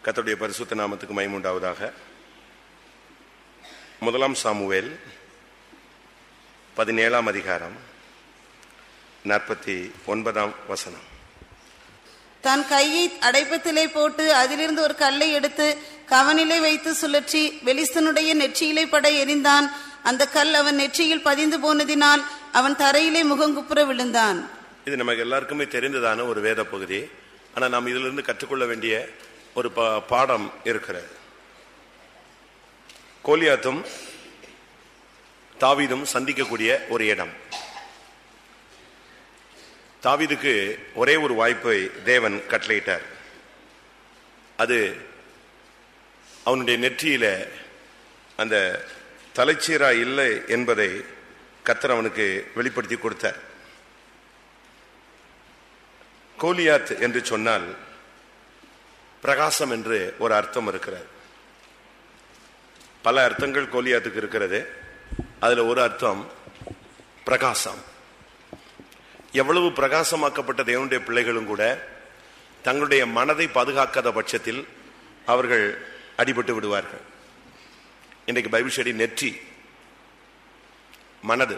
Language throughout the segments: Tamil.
கர்த்தருடைய பரிசுத்த நாமத்துக்கு மைமுண்டாவதாக முதலாம் சாமுவேல் பதினேழாம் அதிகாரம் நாற்பத்தி ஒன்பதாம் வசனம் தன் கையை அடைப்பத்திலே போட்டு அதிலிருந்து ஒரு கல்லை எடுத்து கவனிலே வைத்து சுழற்றி பெலிஸ்தனுடைய நெற்றியிலே பட எறிந்தான் அந்த கல் அவன் நெற்றியில் பதிந்து போனதினால் அவன் தரையிலே முகங்குப்புற விழுந்தான் இது நமக்கு எல்லாருக்குமே தெரிந்ததான ஒரு வேத பகுதி ஆனால் நாம் இதிலிருந்து கற்றுக்கொள்ள வேண்டிய ஒரு பா- பாடம் இருக்கிறது கோலியாத்தும் தாவீதும் சந்திக்கக்கூடிய ஒரு இடம் தாவீதுக்கு ஒரே ஒரு வாய்ப்பை தேவன் கட்டளையிட்டார் அது அவனுடைய நெற்றியில அந்த தலைச்சீரா இல்லை என்பதை கத்தர் அவனுக்கு வெளிப்படுத்தி கொடுத்தார் கோலியாத் என்று சொன்னால் பிரகாசம் என்று ஒரு அர்த்தம் இருக்கிறது பல அர்த்தங்கள் கோலியாத்துக்கு இருக்கிறது அதுல ஒரு அர்த்தம் பிரகாசம் எவ்வளவு பிரகாசமாக்கப்பட்ட தேவனுடைய பிள்ளைகளும் கூட தங்களுடைய மனதை பாதுகாக்காத பட்சத்தில் அவர்கள் அடிபட்டு விடுவார்கள் இன்றைக்கு பைபிள் ஸ்டடி நெற்றி மனது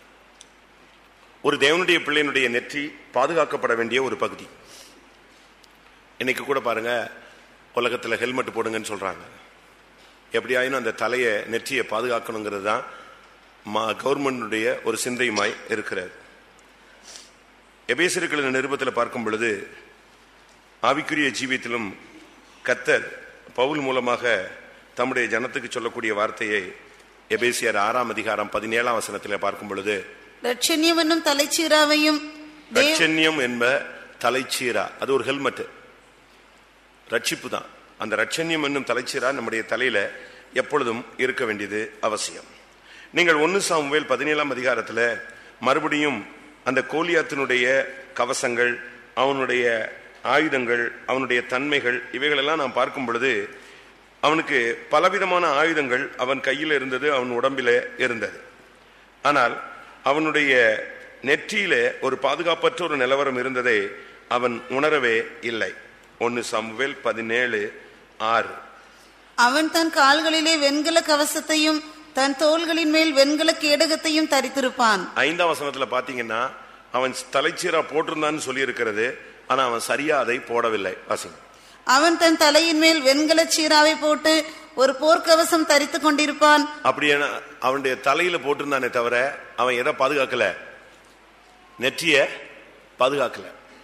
ஒரு தேவனுடைய பிள்ளையினுடைய நெற்றி பாதுகாக்கப்பட வேண்டிய ஒரு பகுதி இன்னைக்கு கூட பாருங்க உலகத்துல ஹெல்மெட் போடுங்கன்னு சொல்றாங்க எப்படியாயினும் அந்த தலையை நெற்றியை பாதுகாக்கணுங்கிறது தான் கவர்மெண்டுடைய ஒரு சிந்தையுமாய் இருக்கிறது எபேசிருக்களின் நிருபத்தில் பார்க்கும் பொழுது ஆவிக்குரிய ஜீவியத்திலும் கத்தர் பவுல் மூலமாக தம்முடைய ஜனத்துக்கு சொல்லக்கூடிய வார்த்தையை எபேசியர் ஆறாம் அதிகாரம் பதினேழாம் வசனத்தில் பார்க்கும் பொழுது ரட்சண்யம் என்னும் தலைச்சீராவையும் தேவ ரட்சண்யம் என்ப தலைச்சீரா அது ஒரு ஹெல்மெட் ரட்சிப்பு தான் அந்த ரட்சண்யம் என்னும் தலைச்சீரா நம்முடைய தலையில எப்பொழுதும் இருக்க வேண்டியது அவசியம் நீங்கள் ஒன்னு சாமுவேல் பதினேழாம் அதிகாரத்துல மறுபடியும் அந்த கோலியாத்தினுடைய கவசங்கள் அவனுடைய ஆயுதங்கள் அவனுடைய தன்மைகள் இவைகளெல்லாம் நாம் பார்க்கும் பொழுது அவனுக்கு பலவிதமான ஆயுதங்கள் அவன் கையில் இருந்தது அவன் உடம்பிலே இருந்தது ஆனால் அவனுடைய நெற்றியில ஒரு பாதுகாப்பற்ற ஒரு நிலவரம் இருந்ததை அவன் உணரவே இல்லை ஒன்னு சாமுவேல் பதினேழு ஆறு அவன் தன் கால்களிலே வெண்கல கவசத்தையும் தன் தோள்களின் மேல் வெண்கல கேடகத்தையும் தரித்திருப்பான் ஐந்தாம் வசனத்துல பாத்தீங்கன்னா அவன் தலைச்சீரா போட்டிருந்தான்னு சொல்லி இருக்கிறது ஆனா அவன் சரியா அதை போடவில்லை வாசிங்க அவன் தன் தலையின் மேல் வெண்கல சீராவை போட்டு ஒரு போர்க்கவசம் தரித்துக் கொண்டிருப்பான் அப்படியே அவனுடைய தலையில போட்டிருந்தானே தவிர அவன் எதை பாதுகாக்கல நெற்றிய பாதுகாக்கல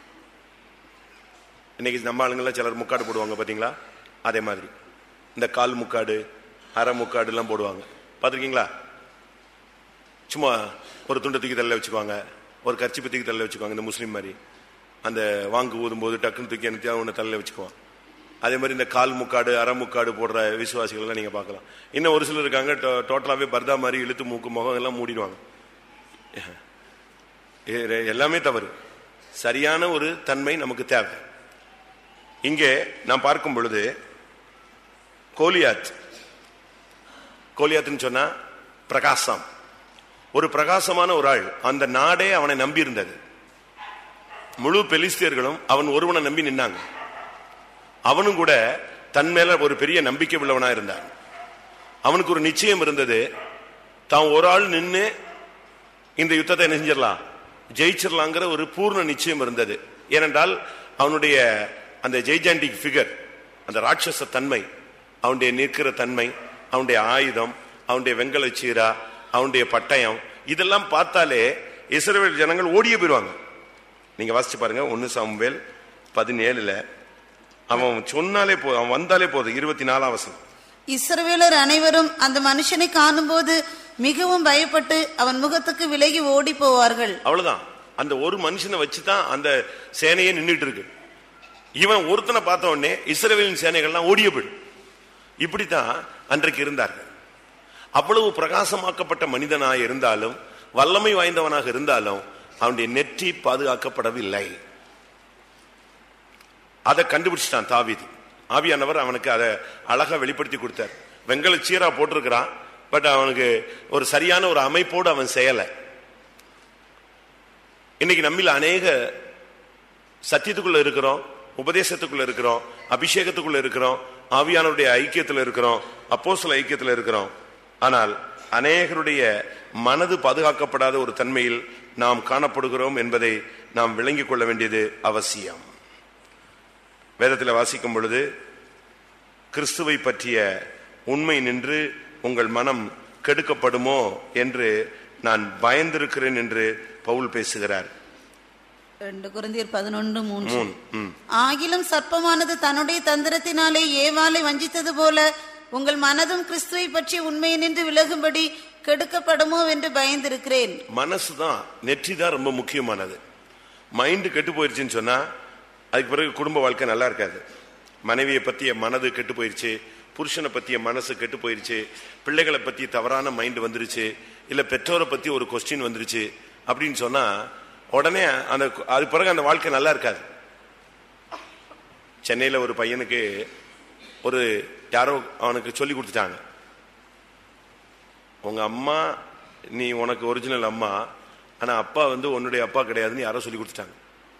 இன்னைக்கு நம்ம ஆளுங்கள சிலர் முக்காடு போடுவாங்க பாத்தீங்களா அதே மாதிரி இந்த கால் முக்காடு அரை முக்காடு எல்லாம் போடுவாங்க பாத்திருக்கீங்களா சும்மா ஒரு துண்டை தூக்கி தள்ள வச்சுக்குவாங்க ஒரு கர்ச்சிப்பை தூக்கி தள்ள வச்சுக்குவாங்க இந்த முஸ்லீம் மாதிரி அந்த வாங்கு ஊதும் போது டக்குன்னு தூக்கி எனக்கு ஒன்று தள்ள வச்சுக்குவான் அதே மாதிரி இந்த கால் முக்காடு அரை முக்காடு போடுற விசுவாசிகள் எல்லாம் நீங்க பார்க்கலாம் இன்னும் ஒரு சிலர் இருக்காங்க டோ- டோட்டலாவே பர்தா மாதிரி இழுத்து மூக்கு முகம் எல்லாம் மூடிடுவாங்க இது எல்லாமே தவறு சரியான ஒரு தன்மை நமக்கு தேவை இங்கே நாம் பார்க்கும் பொழுது கோலியாத் கோலியாத்னு சொன்னா பிரகாசம் ஒரு பிரகாசமான ஒரு ஆள் அந்த நாடே அவனை நம்பி இருந்தது முழு பெலிஸ்தியர்களும் அவன் ஒருவனை நம்பி நின்னாங்க அவனும் கூட தன் மேல ஒரு பெரிய நம்பிக்கை உள்ளவனா இருந்தான் அவனுக்கு ஒரு நிச்சயம் இருந்தது தான் ஒரு ஆள் நின்னு இந்த யுத்தத்தை என்ன செஞ்சிடலாம் ஜெயிச்சிடலாங்கிற ஒரு பூர்ண நிச்சயம் இருந்தது ஏனென்றால் அவனுடைய அந்த ஜெய்ஜாண்டிக் ஃபிகர் அந்த ராட்சச தன்மை அவனுடைய நிற்கிற தன்மை அவனுடைய ஆயுதம் அவனுடைய வெங்கல சீரா அவனுடைய பட்டயம் இதெல்லாம் பார்த்தாலே இஸ்ரவேல் ஜனங்கள் ஓடியே போயிடுவாங்க நீங்க வாசிச்சு பாருங்க ஒன்னு சாமுவேல் பதினேழுல அவன் சொன்னாலே போ அவன் வந்தாலே போதும் இருபத்தி நாலாம் வசனம் இஸ்ரவேலர் அனைவரும் அந்த மனுஷனை காணும்போது மிகவும் பயப்பட்டு அவன் முகத்துக்கு விலகி ஓடி போவார்கள் அவ்வளவுதான் அந்த ஒரு மனுஷனை வச்சுதான் அந்த சேனையே நின்றுட்டு இருக்கு இவன் ஒருத்தனை பார்த்த உடனே இஸ்ரவேலின் சேனைகள்லாம் ஓடிய போயிடும் இப்படித்தான் அன்றைக்கு இருந்தார்கள் அவ்வளவு பிரகாசமாக்கப்பட்ட மனிதனாக இருந்தாலும் வல்லமை வாய்ந்தவனாக இருந்தாலும் அவனுடைய நெற்றி பாதுகாக்கப்படவில்லை அதை கண்டுபிடிச்சிட்டான் தாவீது ஆவியானவர் அவனுக்கு அதை அழகா வெளிப்படுத்தி கொடுத்தார் வெங்கல சீரா போட்டிருக்கிறான் பட் அவனுக்கு ஒரு சரியான ஒரு அமைப்போடு அவன் செய்யலை இன்னைக்கு நம்மில் அநேக சத்தியத்துக்குள்ள இருக்கிறோம் உபதேசத்துக்குள்ள இருக்கிறோம் அபிஷேகத்துக்குள்ள இருக்கிறோம் ஆவியானவருடைய ஐக்கியத்துல இருக்கிறோம் அப்போஸ்தல ஐக்கியத்துல இருக்கிறோம் ஆனால் அநேகருடைய மனது பாதுகாக்கப்படாத ஒரு தன்மையில் நாம் காணப்படுகிறோம் என்பதை நாம் விளங்கிக் கொள்ள வேண்டியது அவசியம் வேதத்தில் வாசிக்கும் பொழுது கிறிஸ்துவை பற்றிய உண்மை நின்று உங்கள் மனம் கெடுக்கப்படுமோ என்று நான் பயந்திருக்கிறேன் என்று பவுல் பேசுகிறார் ரெண்டு குருந்தியர் பதினொன்று மூன்று மூன், ம். ஆகிலும் சர்ப்பமானது தன்னுடைய தந்திரத்தினாலே ஏவாளை வஞ்சித்தது போல உங்கள் மனதும் கிறிஸ்துவை பற்றி உண்மையை நின்று விலகும்படி கெடுக்கப்படுமோ என்று பயந்திருக்கிறேன் மனசு தான் நெற்றி தான் ரொம்ப முக்கியமானது மைண்டு கெட்டு போயிருச்சுன்னு சொன்னா அதுக்கு பிறகு குடும்ப வாழ்க்கை நல்லா இருக்காது மனைவியை பத்திய மனது கெட்டு போயிருச்சு புருஷனை பத்திய மனசு கெட்டு போயிருச்சு பிள்ளைகளை பத்தி தவறான மைண்ட் வந்துருச்சு இல்ல பெற்றோரை பத்தி ஒரு கொஸ்டின் வந்துருச்சு அப்படின்னு சொன்னா உடனே அந்த அது பிறகு அந்த வாழ்க்கை நல்லா இருக்காது சென்னையில ஒரு பையனுக்கு ஒரு யாரோ அவனுக்கு சொல்லி கொடுத்துட்டாங்க உங்க அம்மா நீ உனக்கு ஒரிஜினல் அம்மா ஆனா அப்பா வந்து உன்னுடைய அப்பா கிடையாதுன்னு யாரோ சொல்லி கொடுத்துட்டாங்க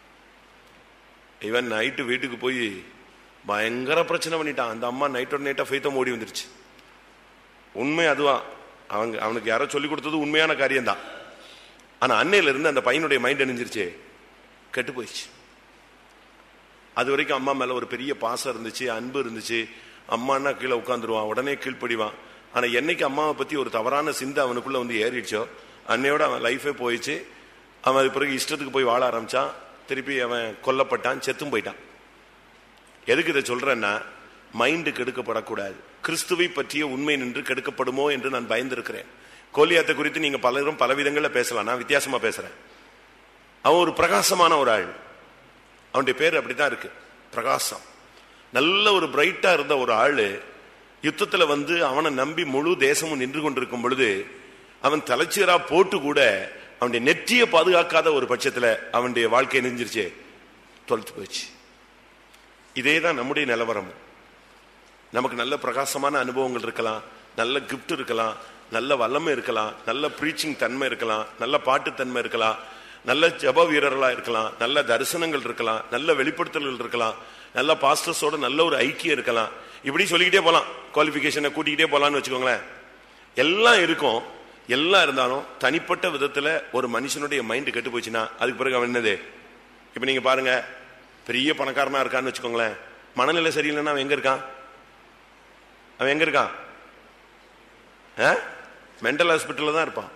இவன் நைட்டு வீட்டுக்கு போய் பயங்கர பிரச்சனை பண்ணிட்டான் அந்த அம்மா நைட்டோட நைட்டா ஃபைத்தம் ஓடி வந்துருச்சு உண்மை அதுவா அவங்க அவனுக்கு யாரோ சொல்லி கொடுத்தது உண்மையான காரியம்தான் ஆனா அன்னையில இருந்து அந்த பையனுடைய மைண்ட் அணிஞ்சிருச்சு கெட்டு போயிடுச்சு அது வரைக்கும் அம்மா மேல ஒரு பெரிய பாசம் இருந்துச்சு அன்பு இருந்துச்சு அம்மான்னா கீழே உட்காந்துருவான் உடனே கீழ்ப்படிவான் ஆனா என்னைக்கு அம்மாவை பத்தி ஒரு தவறான சிந்தை அவனுக்குள்ள வந்து ஏறிடுச்சோ அன்னையோட அவன் லைஃபே போயிடுச்சு அவன் அது பிறகு இஷ்டத்துக்கு போய் வாழ ஆரம்பிச்சான் திருப்பி அவன் கொல்லப்பட்டான் செத்தும் போயிட்டான் எதுக்கு இதை சொல்றேன்னா மைண்டு கெடுக்கப்படக்கூடாது கிறிஸ்துவை பற்றிய உண்மை நின்று கெடுக்கப்படுமோ என்று நான் பயந்திருக்கிறேன் கோலியாத்தை குறித்து நீங்க பலரும் பல விதங்கள்ல பேசலாம் நான் வித்தியாசமா பேசுறேன் அவன் ஒரு பிரகாசமான ஒரு ஆள் அவனுடைய பேர் அப்படித்தான் இருக்கு பிரகாசம் நல்ல ஒரு பிரைட்டா இருந்த ஒரு ஆளு யுத்தத்துல வந்து அவனை நம்பி முழு தேசமும் நின்று கொண்டிருக்கும் பொழுது அவன் தலைச்சீரா போட்டு கூட அவனுடைய நெற்றியை பாதுகாக்காத ஒரு பட்சத்துல அவனுடைய வாழ்க்கை நெஞ்சிருச்சு தொலைத்து போயிடுச்சு இதே தான் நம்முடைய நிலவரம் நமக்கு நல்ல பிரகாசமான அனுபவங்கள் இருக்கலாம் நல்ல கிஃப்ட் இருக்கலாம் நல்ல வல்லமை இருக்கலாம் நல்ல ப்ரீச்சிங் தன்மை இருக்கலாம் நல்ல பாட்டு தன்மை இருக்கலாம் நல்ல ஜப வீரர்களா இருக்கலாம் நல்ல தரிசனங்கள் இருக்கலாம் நல்ல வெளிப்படுத்தல்கள் இருக்கலாம் நல்ல பாஸ்டர்ஸோட நல்ல ஒரு ஐக்கியம் இருக்கலாம் இப்படி சொல்லிக்கிட்டே போலாம் குவாலிபிகேஷனை கூட்டிக்கிட்டே போலாம்னு வச்சுக்கோங்களேன் எல்லாம் இருக்கும் எல்லாம் இருந்தாலும் தனிப்பட்ட விதத்துல ஒரு மனுஷனுடைய மைண்ட் கெட்டு போச்சுன்னா அதுக்கு பிறகு அவன் என்னது இப்ப நீங்க பாருங்க பெரிய பணக்காரனா இருக்கான்னு வச்சுக்கோங்களேன் மனநிலை சரியில்லைன்னா அவன் எங்க இருக்கான் அவன் எங்க இருக்கான் மென்டல் ஹாஸ்பிட்டல்ல தான் இருப்பான்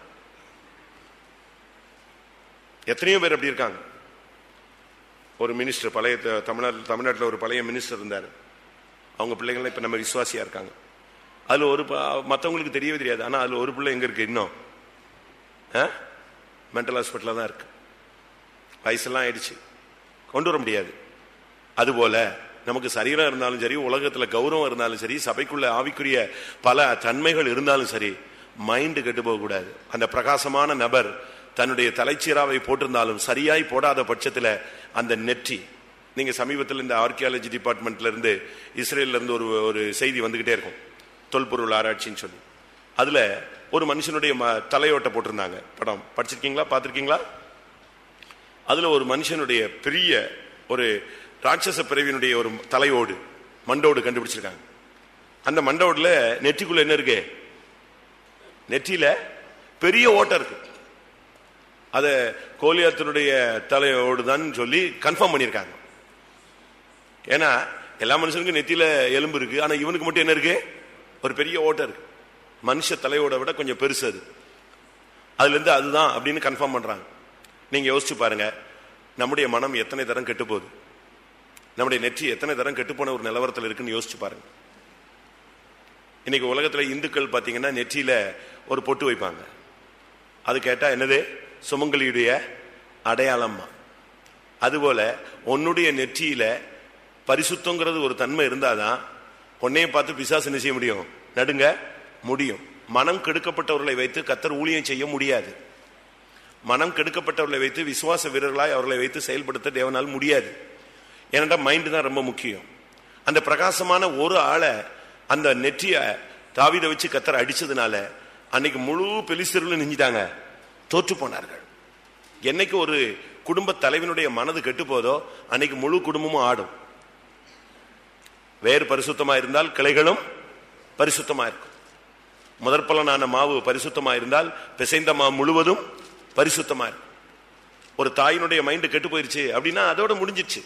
எத்தனையோ பேர் அப்படி இருக்காங்க ஒரு மினிஸ்டர் பழைய த- தமிழ்நாடு தமிழ்நாட்டில் ஒரு பழைய மினிஸ்டர் இருந்தார் அவங்க பிள்ளைங்களாம் இப்ப நம்ம விசுவாசியா இருக்காங்க அதுல ஒரு ப- மத்தவங்களுக்கு தெரியவே தெரியாது ஆனா அதுல ஒரு பிள்ளை எங்க இருக்கு இன்னும் மென்டல் ஹாஸ்பிட்டல்ல தான் இருக்கு வயசெல்லாம் ஆயிடுச்சு கொண்டு வர முடியாது அதுபோல நமக்கு சரீரம் இருந்தாலும் சரி உலகத்துல கௌரவம் இருந்தாலும் சரி சபைக்குள்ள ஆவிக்குரிய பல தன்மைகள் இருந்தாலும் சரி மைண்டு கெட்டு போக கூடாது அந்த பிரகாசமான நபர் தன்னுடைய தலைச்சீராவை போட்டிருந்தாலும் சரியாய் போடாத பட்சத்துல அந்த நெற்றி நீங்க சமீபத்தில் இந்த ஆர்கியாலஜி டிபார்ட்மெண்ட்ல இருந்து இஸ்ரேல்ல இருந்து ஒரு ஒரு செய்தி வந்துகிட்டே இருக்கும் தொல்பொருள் ஆராய்ச்சின்னு சொல்லி அதுல ஒரு மனுஷனுடைய ம- தலையோட்ட போட்டிருந்தாங்க படம் படிச்சிருக்கீங்களா பார்த்திருக்கீங்களா அதுல ஒரு மனுஷனுடைய பெரிய ஒரு ராட்சச பிறவியினுடைய ஒரு தலையோடு மண்டோடு கண்டுபிடிச்சிருக்காங்க அந்த மண்டோடுல நெற்றிக்குள்ள என்ன இருக்கு நெற்றியில பெரிய ஓட்டை இருக்கு அத கோலியாத்தினுடைய தலையோடு தான் சொல்லி கன்ஃபார்ம் பண்ணியிருக்காங்க ஏன்னா எல்லா மனுஷனுக்கும் நெத்தியில எலும்பு இருக்கு ஆனா இவனுக்கு மட்டும் என்ன இருக்கு ஒரு பெரிய ஓட்டை இருக்கு மனுஷ தலையோட விட கொஞ்சம் பெருசு அது அதுல இருந்து அதுதான் அப்படின்னு கன்ஃபார்ம் பண்றாங்க நீங்க யோசிச்சு பாருங்க நம்முடைய மனம் எத்தனை தரம் கெட்டு போகுது நம்முடைய நெற்றி எத்தனை தரம் கெட்டு போன ஒரு நிலவரத்தில் இருக்குன்னு யோசிச்சு பாருங்க இன்னைக்கு உலகத்துல இந்துக்கள் பாத்தீங்கன்னா நெற்றியில ஒரு பொட்டு வைப்பாங்க அது கேட்டா என்னது சுமங்கலியுடைய அடையாளம்மா அதுபோல உன்னுடைய நெற்றியில பரிசுத்தங்கிறது ஒரு தன்மை இருந்தாதான் உன்னைய பார்த்து பிசாசு என்ன செய்ய முடியும் நடுங்க முடியும் மனம் கெடுக்கப்பட்டவர்களை வைத்து கத்தர் ஊழியம் செய்ய முடியாது மனம் கெடுக்கப்பட்டவர்களை வைத்து விசுவாச வீரர்களாய் அவர்களை வைத்து செயல்படுத்த தேவனால் முடியாது ஏனென்றா மைண்ட் தான் ரொம்ப முக்கியம் அந்த பிரகாசமான ஒரு ஆளை அந்த நெற்றிய தாவித வச்சு கத்தர் அடிச்சதுனால அன்னைக்கு முழு பெலிஸ்தர்களும் நெஞ்சிட்டாங்க தோற்று போனார்கள் என்னைக்கு ஒரு குடும்ப தலைவனுடைய மனது கெட்டு போதோ அன்னைக்கு முழு குடும்பமும் ஆடும் வேறு பரிசுத்தமா இருந்தால் கிளைகளும் பரிசுத்தமா இருக்கும் முதற் பலனான மாவு பரிசுத்தமா இருந்தால் பிசைந்த மாவு முழுவதும் பரிசுத்தமா இருக்கும் ஒரு தாயினுடைய மைண்டு கெட்டு போயிருச்சு அப்படின்னா அதோட முடிஞ்சிருச்சு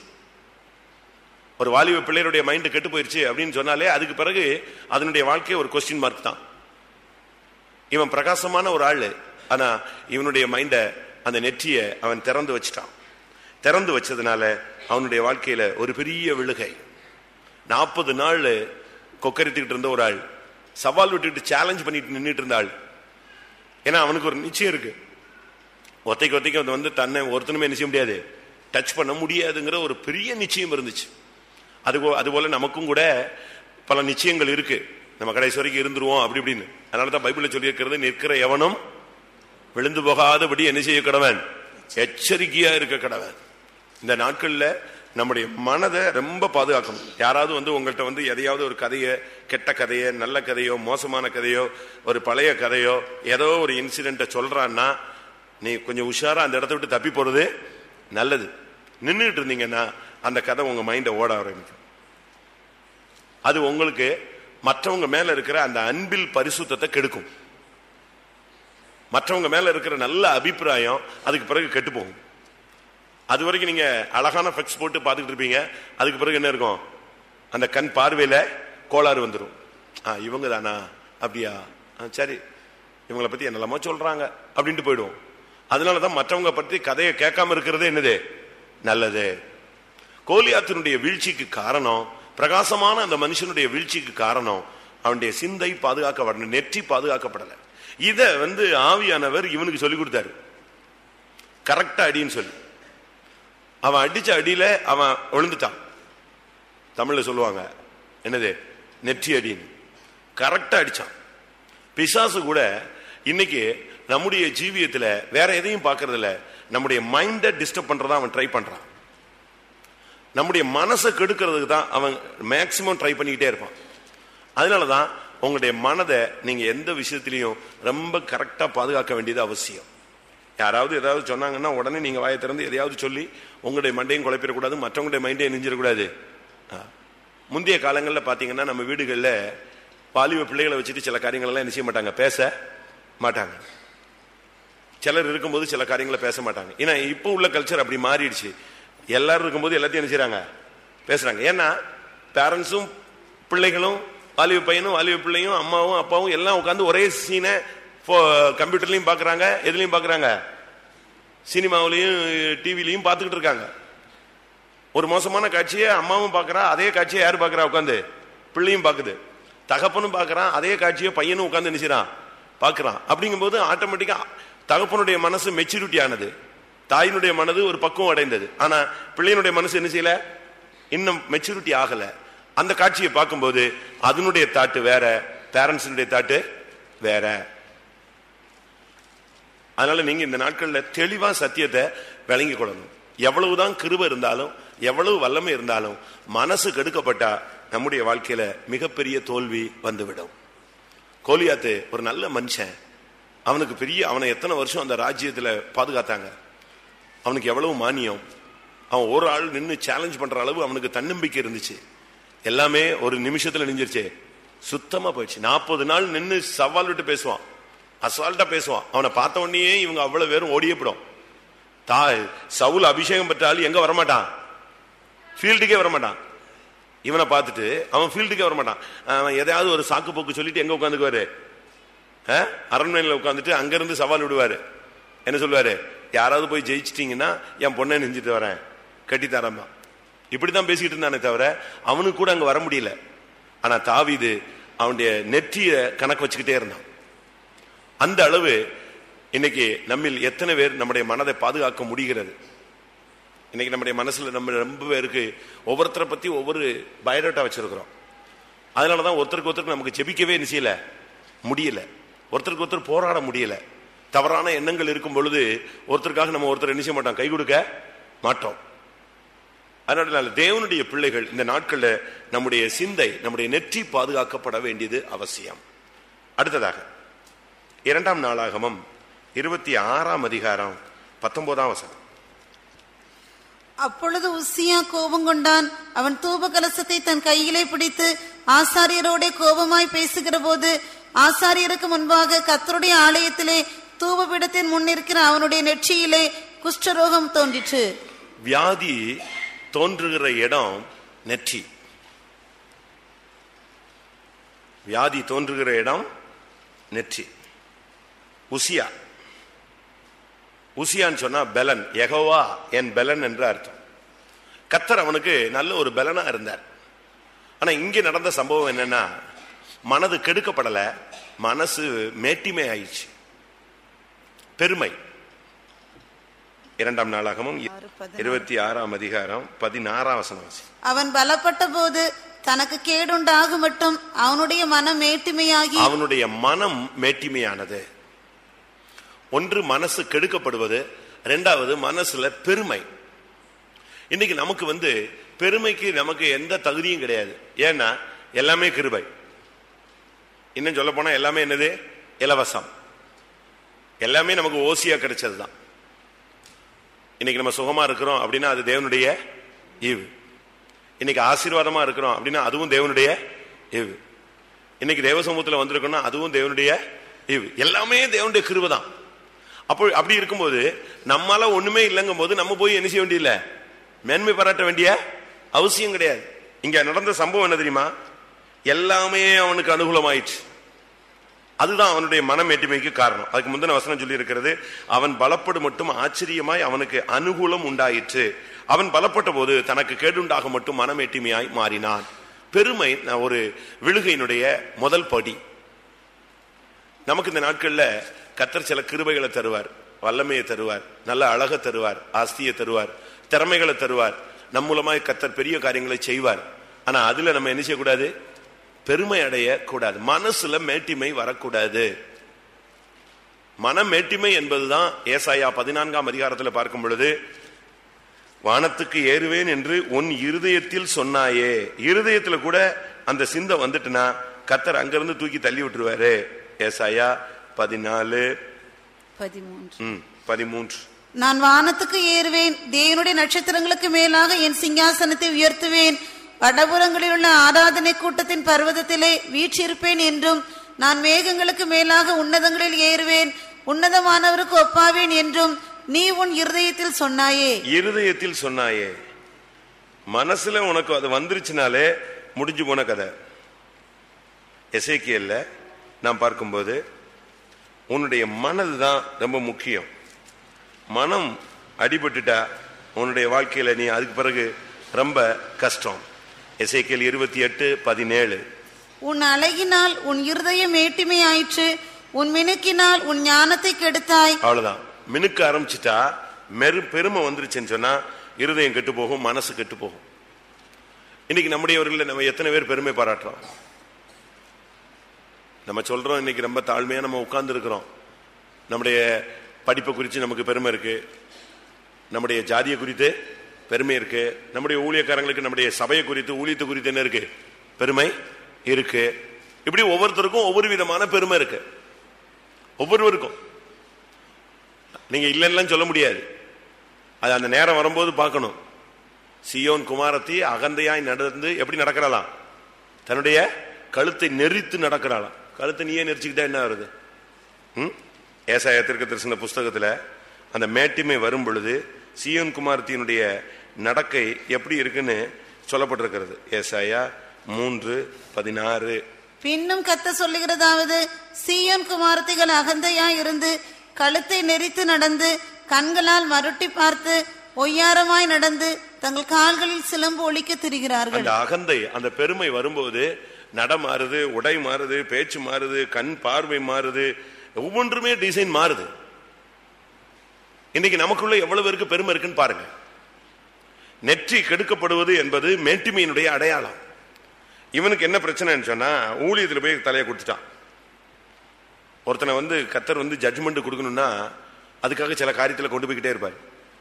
ஒரு வாலிப பிள்ளையுடைய மைண்டு கெட்டு போயிருச்சு அப்படின்னு சொன்னாலே அதுக்கு பிறகு அதனுடைய வாழ்க்கை ஒரு கொஸ்டின் மார்க் தான் இவன் பிரகாசமான ஒரு ஆளு ஆனா இவனுடைய மைண்ட அந்த நெற்றிய அவன் திறந்து வச்சிட்டான் திறந்து வச்சதுனால அவனுடைய வாழ்க்கையில ஒரு பெரிய விழுகை நாற்பது நாள் கொக்கரித்துக்கிட்டு இருந்த ஒரு ஆள் சவால் விட்டுட்டு சேலஞ்ச் பண்ணிட்டு நின்றுட்டு இருந்த ஆள் ஏன்னா அவனுக்கு ஒரு நிச்சயம் இருக்கு ஒத்தைக்கு ஒத்தைக்கு அது வந்து தன்னை ஒருத்தனுமே என்ன செய்ய முடியாது டச் பண்ண முடியாதுங்கிற ஒரு பெரிய நிச்சயம் இருந்துச்சு அது அதுபோல நமக்கும் கூட பல நிச்சயங்கள் இருக்கு நம்ம கடைசி வரைக்கும் இருந்துருவோம் அப்படி இப்படின்னு அதனால தான் பைபிள்ல சொல்லியிருக்கிறது நிற்கிற எவனும் விழுந்து போகாதபடி என்ன செய்ய கடவன் எச்சரிக்கையா இருக்க கடவன் இந்த நாட்கள்ல நம்முடைய மனதை ரொம்ப பாதுகாக்கணும் யாராவது வந்து உங்கள்கிட்ட வந்து எதையாவது ஒரு கதையை கெட்ட கதையை நல்ல கதையோ மோசமான கதையோ ஒரு பழைய கதையோ ஏதோ ஒரு இன்சிடென்ட்டை சொல்றான்னா நீ கொஞ்சம் உஷாரா அந்த இடத்த விட்டு தப்பி போறது நல்லது நின்றுட்டு இருந்தீங்கன்னா அந்த கதை உங்க மைண்ட ஓட ஆரம்பிக்கும் அது உங்களுக்கு மற்றவங்க மேல இருக்கிற அந்த அன்பில் பரிசுத்தத்தை கெடுக்கும் மற்றவங்க மேல இருக்கிற நல்ல அபிப்பிராயம் அதுக்கு பிறகு கெட்டு போகும் அது வரைக்கும் நீங்க அழகான ஃபெக்ஸ் போட்டு பார்த்துக்கிட்டு இருப்பீங்க அதுக்கு பிறகு என்ன இருக்கும் அந்த கண் பார்வையில கோளாறு வந்துடும் ஆ இவங்க தானா அப்படியா ஆ, சரி இவங்களை பத்தி என்னெல்லாமோ சொல்றாங்க அப்படின்ட்டு போயிடுவோம் அதனாலதான் மற்றவங்க பத்தி கதையை கேட்காம இருக்கிறது என்னது நல்லது கோலியாத்தினுடைய வீழ்ச்சிக்கு காரணம் பிரகாசமான அந்த மனுஷனுடைய வீழ்ச்சிக்கு காரணம் அவனுடைய சிந்தை பாதுகாக்கப்படல நெற்றி பாதுகாக்கப்படல இத வந்து ஆவியானவர் இவனுக்கு சொல்லி கொடுத்தாரு கரெக்டா அடின்னு சொல்லி அவன் அடிச்ச அடியில அவன் விழுந்துட்டான் தமிழ்ல சொல்லுவாங்க என்னது நெற்றி அடின்னு கரெக்டா அடிச்சான் பிசாசு கூட இன்னைக்கு நம்முடைய ஜீவியத்துல வேற எதையும் பார்க்கறது இல்ல நம்முடைய மைண்டை டிஸ்டர்ப் பண்றதா அவன் ட்ரை பண்றான் நம்முடைய மனசை கெடுக்கிறதுக்கு தான் அவன் மேக்சிமம் ட்ரை பண்ணிக்கிட்டே இருப்பான் அதனாலதான் உங்களுடைய மனதை நீங்க எந்த விஷயத்திலையும் ரொம்ப கரெக்டா பாதுகாக்க வேண்டியது அவசியம் யாராவது ஏதாவது சொன்னாங்கன்னா உடனே நீங்க வாயை திறந்து எதையாவது சொல்லி உங்களுடைய மண்டையும் குழப்பிடக்கூடாது மற்றவங்களுடைய மைண்டையும் நெஞ்சிடக்கூடாது ஆ. முந்தைய காலங்களில் பார்த்தீங்கன்னா நம்ம வீடுகளில் வாலிப பிள்ளைகளை வச்சுட்டு சில காரியங்கள் எல்லாம் என்ன செய்ய மாட்டாங்க பேச மாட்டாங்க சிலர் இருக்கும்போது சில காரியங்களை பேச மாட்டாங்க ஏன்னா இப்போ உள்ள கல்ச்சர் அப்படி மாறிடுச்சு எல்லாரும் இருக்கும்போது எல்லாத்தையும் என்ன செய்றாங்க பேசுறாங்க ஏன்னா பேரண்ட்ஸும் பிள்ளைகளும் வாலிப பையனும் வாலிப பிள்ளையும் அம்மாவும் அப்பாவும் எல்லாம் உட்காந்து ஒரே சீனை கம்ப்யூட்டர்லயும் பாக்குறாங்க எதுலயும் பாக்குறாங்க சினிமாவிலையும் டிவிலையும் பார்த்துக்கிட்டு இருக்காங்க ஒரு மோசமான காட்சியை அம்மாவும் பார்க்கறா அதே காட்சியை யார் பார்க்கறா உட்காந்து பிள்ளையும் பார்க்குது தகப்பனும் பார்க்கறான் அதே காட்சியை பையனும் உட்காந்து நினைச்சிடான் பார்க்கறான் அப்படிங்கும்போது ஆட்டோமேட்டிக்கா தகப்பனுடைய மனசு மெச்சூரிட்டி ஆனது தாயினுடைய மனது ஒரு பக்குவம் அடைந்தது ஆனா பிள்ளையினுடைய மனசு என்ன செய்யல இன்னும் மெச்சூரிட்டி ஆகல அந்த காட்சியை பார்க்கும்போது அதனுடைய தாட்டு வேற பேரண்ட்ஸினுடைய தாட்டு வேற அதனால நீங்க இந்த நாட்கள்ல தெளிவா சத்தியத்தை விளங்கி கொள்ளணும் எவ்வளவுதான் கிருபை இருந்தாலும் எவ்வளவு வல்லமை இருந்தாலும் மனசு கெடுக்கப்பட்டா நம்முடைய வாழ்க்கையில மிகப்பெரிய தோல்வி வந்துவிடும் கோலியாத்து ஒரு நல்ல மனுஷன் அவனுக்கு பெரிய அவனை எத்தனை வருஷம் அந்த ராஜ்யத்துல பாதுகாத்தாங்க அவனுக்கு எவ்வளவு மானியம் அவன் ஒரு ஆள் நின்று சேலஞ்ச் பண்ற அளவு அவனுக்கு தன்னம்பிக்கை இருந்துச்சு எல்லாமே ஒரு நிமிஷத்துல நிஞ்சிருச்சு சுத்தமா போயிடுச்சு நாற்பது நாள் நின்று சவால் விட்டு பேசுவான் அசால்ட்டா பேசுவான் அவனை பார்த்த உடனே இவங்க அவ்வளவு பேரும் ஓடியே போடும் தா சவுல் அபிஷேகம் பெற்றாலும் எங்க வரமாட்டான் ஃபீல்டுக்கே வரமாட்டான் இவனை பார்த்துட்டு அவன் ஃபீல்டுக்கே வரமாட்டான் அவன் எதையாவது ஒரு சாக்கு போக்கு சொல்லிட்டு எங்க உட்காந்துக்குவாரு அரண்மனையில் உட்காந்துட்டு அங்கிருந்து சவால் விடுவாரு என்ன சொல்லுவாரு யாராவது போய் ஜெயிச்சிட்டீங்கன்னா என் பொண்ணை நெஞ்சிட்டு வரேன் கட்டித்தரமா இப்படிதான் பேசிக்கிட்டு இருந்தானே தவிர அவனுக்கு கூட அங்க வர முடியல ஆனா தாவீது அவனுடைய நெற்றிய கணக்கு வச்சுக்கிட்டே இருந்தான் அந்த அளவு இன்னைக்கு நம்மில் எத்தனை பேர் நம்முடைய மனதை பாதுகாக்க முடிகிறது இன்னைக்கு நம்முடைய மனசுல நம்ம ரொம்ப பேருக்கு ஒவ்வொருத்தரை பத்தி ஒவ்வொரு பயோடேட்டா வச்சிருக்கிறோம் அதனாலதான் ஒருத்தருக்கு ஒருத்தருக்கு நமக்கு ஜெபிக்கவே என்ன செய்யல முடியல ஒருத்தருக்கு ஒருத்தர் போராட முடியல தவறான எண்ணங்கள் இருக்கும் பொழுது ஒருத்தருக்காக நம்ம ஒருத்தர் என்ன செய்ய மாட்டோம் கை கொடுக்க மாட்டோம் அதனால தேவனுடைய பிள்ளைகள் இந்த நாட்கள்ல நம்முடைய சிந்தை நம்முடைய நெற்றி பாதுகாக்கப்பட வேண்டியது அவசியம் அடுத்ததாக இரண்டாம் நாளாகமம் இருபத்தி ஆறாம் அதிகாரம் பத்தொன்பதாம் வசனம் அப்பொழுது உசியா கோபம் கொண்டான் அவன் தூப கலசத்தை தன் கையிலே பிடித்து ஆசாரியரோடே கோபமாய் பேசுகிற போது ஆசாரியருக்கு முன்பாக கத்தருடைய ஆலயத்திலே தூபபீடத்தின் முன்னிருக்கிற அவனுடைய நெற்றியிலே குஷ்டரோகம் தோன்றிற்று வியாதி தோன்றுகிற இடம் நெற்றி வியாதி தோன்றுகிற இடம் நெற்றி உசியா உசியான்னு சொன்னா பெலன் எகோவா என் பெலன் என்று அர்த்தம் கத்தர் அவனுக்கு நல்ல ஒரு பெலனா இருந்தார் ஆனா இங்க நடந்த சம்பவம் என்னன்னா மனது கெடுக்கப்படல மனசு மேட்டிமை ஆயிடுச்சு பெருமை இரண்டாம் நாளாகமும் ஆறு, பதினாறு. இருபத்தி ஆறாம் அதிகாரம் பதினாறாம் வசனம் வாசி. அவன் பலப்பட்ட போது தனக்கு கேடுண்டாகும் மட்டும் அவனுடைய மனம் மேட்டுமையாகி அவனுடைய மனம் மேட்டிமையானது ஒன்று மனசு கெடுக்கப்படுவது இரண்டாவது மனசுல பெருமை இன்னைக்கு நமக்கு வந்து பெருமைக்கு நமக்கு எந்த தகுதியும் கிடையாது ஏன்னா எல்லாமே கிருபை இன்னும் சொல்ல போனா எல்லாமே என்னது இலவசம் எல்லாமே நமக்கு ஓசியா கிடைச்சதுதான் இன்னைக்கு நம்ம சுகமா இருக்கிறோம் அப்படின்னா அது தேவனுடைய ஈவு இன்னைக்கு ஆசீர்வாதமா இருக்கிறோம் அப்படின்னா அதுவும் தேவனுடைய ஈவு இன்னைக்கு தேவ சமூகத்துல வந்திருக்கோம்னா அதுவும் தேவனுடைய ஈவு எல்லாமே தேவனுடைய கிருபை தான் அப்போ அப்படி இருக்கும்போது நம்மால ஒண்ணுமே இல்லைங்கும் போது நம்ம போய் என்ன செய்ய வேண்டியதில்ல மேன்மை பாராட்ட வேண்டிய அவசியம் கிடையாது இங்க நடந்த சம்பவம் என்ன தெரியுமா எல்லாமே அவனுக்கு அனுகூலமாயிடுச்சு அதுதான் அவனுடைய மனமேட்டுமைக்கு காரணம் அதுக்கு முந்தின வசனம் சொல்லி இருக்கிறது அவன் பலப்படு மட்டும் ஆச்சரியமாய் அவனுக்கு அனுகூலம் உண்டாயிற்று அவன் பலப்பட்ட போது தனக்கு கேடுண்டாக மட்டும் மனமேட்டுமையாய் மாறினான் பெருமை நான் ஒரு விழுகையினுடைய முதல் படி நமக்கு இந்த நாட்கள்ல கத்தர் சில கிருபைகளை தருவார் வல்லமையை தருவார் நல்ல அழக தருவார் ஆஸ்தியை தருவார் திறமைகளை தருவார் நம் மூலமாய் கத்தர் பெரிய காரியங்களை செய்வார் ஆனா அதுல நம்ம என்ன செய்யக்கூடாது பெருமை அடைய கூடாது மனசுல மேட்டிமை வரக்கூடாது மன மேட்டிமை என்பதுதான் ஏசாயா பதினான்காம் அதிகாரத்தில் பார்க்கும் பொழுது வானத்துக்கு ஏறுவேன் என்று உன் இருதயத்தில் சொன்னாயே இருதயத்துல கூட அந்த சிந்தை வந்துட்டுனா கத்தர் அங்கிருந்து தூக்கி தள்ளி விட்டுருவாரு ஏசாயா பதினாலு பதிமூன்று ம், பதிமூன்று நான் வானத்துக்கு ஏறுவேன் தேவனுடைய நட்சத்திரங்களுக்கு மேலாக என் சிங்காசனத்தை உயர்த்துவேன் வடபுறங்களில் உள்ள ஆராதனை கூட்டத்தின் பர்வதத்திலே வீற்றிருப்பேன் என்றும் நான் மேகங்களுக்கு மேலாக உன்னதங்களில் ஏறுவேன் உன்னதமானவருக்கு ஒப்பாவேன் என்றும் நீ உன் இருதயத்தில் சொன்னாயே இருதயத்தில் சொன்னாயே மனசுல உனக்கு அது வந்துருச்சுனாலே முடிஞ்சு போன கதை எசேக்கியல்ல நாம் பார்க்கும்போது உன்னுடைய மனது தான் ரொம்ப முக்கியம் மனம் அடிபட்டுட்டா உன்னுடைய வாழ்க்கையில நீ அதுக்கு பிறகு ரொம்ப கஷ்டம் எசேக்கியல் இருபத்தி எட்டு பதினேழு உன் அழகினால் உன் இருதயம் மேட்டிமை ஆயிற்று உன் மினுக்கினால் உன் ஞானத்தை கெடுத்தாய் அவ்வளவுதான் மினுக்க ஆரம்பிச்சிட்டா மெரு பெருமை வந்துருச்சுன்னு சொன்னா இருதயம் கெட்டு போகும் மனசு கெட்டு போகும் இன்னைக்கு நம்முடையவர்கள் நம்ம எத்தனை பேர் பெருமை பாராட்டுறோம் நம்ம சொல்றோம் இன்னைக்கு ரொம்ப தாழ்மையா நம்ம உட்கார்ந்து இருக்கிறோம் நம்முடைய படிப்பை குறித்து நமக்கு பெருமை இருக்கு நம்முடைய ஜாதியை குறித்து பெருமை இருக்கு நம்முடைய ஊழியக்காரங்களுக்கு நம்முடைய சபையை குறித்து ஊழியத்தை குறித்து என்ன இருக்கு பெருமை இருக்கு இப்படி ஒவ்வொருத்தருக்கும் ஒவ்வொரு விதமான பெருமை இருக்கு ஒவ்வொருவருக்கும் நீங்க இல்லைன்னு சொல்ல முடியாது அது அந்த நேரம் வரும்போது பார்க்கணும் சியோன் குமாரத்தி அகந்தையாய் நடந்து எப்படி நடக்கிறாளாம் தன்னுடைய கழுத்தை நெரித்து நடக்கிறாளாம் கழுத்தை நீயே நெரிச்சுக்கிட்டா என்ன வருது ம் ஏசாயத்திற்கு தரிசன புஸ்தகத்துல அந்த மேட்டிமை வரும் பொழுது சியோன் குமாரத்தியினுடைய நடக்கை எப்படி இருக்குன்னு சொல்லப்பட்டிருக்கிறது ஏசாயா மூன்று பதினாறு பின்னும் கத்த சொல்லுகிறதாவது சீயோன் குமாரத்திகள் அகந்தையாய் இருந்து கழுத்தை நெரித்து நடந்து கண்களால் மருட்டி பார்த்து ஒய்யாரமாய் நடந்து தங்கள் கால்களில் சிலம்பு ஒழிக்க திரிகிறார்கள் அந்த அகந்தை அந்த பெருமை வரும்போது நட மாறுது உடை மாறுது பேச்சு மாறுது கண் பார்வை மாறுது ஒவ்வொன்றுமே டிசைன் மாறுது இன்னைக்கு நமக்குள்ள எவ்வளவு பேருக்கு பெருமை இருக்குன்னு பாருங்க நெற்றி கெடுக்கப்படுவது என்பது மேட்டிமையினுடைய அடையாளம் இவனுக்கு என்ன பிரச்சனைன்னு சொன்னா ஊழியத்துல போய் தலையை கொடுத்துட்டான் ஒருத்தனை வந்து கத்தர் வந்து ஜட்ஜ்மெண்ட் கொடுக்கணும்னா அதுக்காக சில காரியத்துல கொண்டு போய்கிட்டே இருப்பார்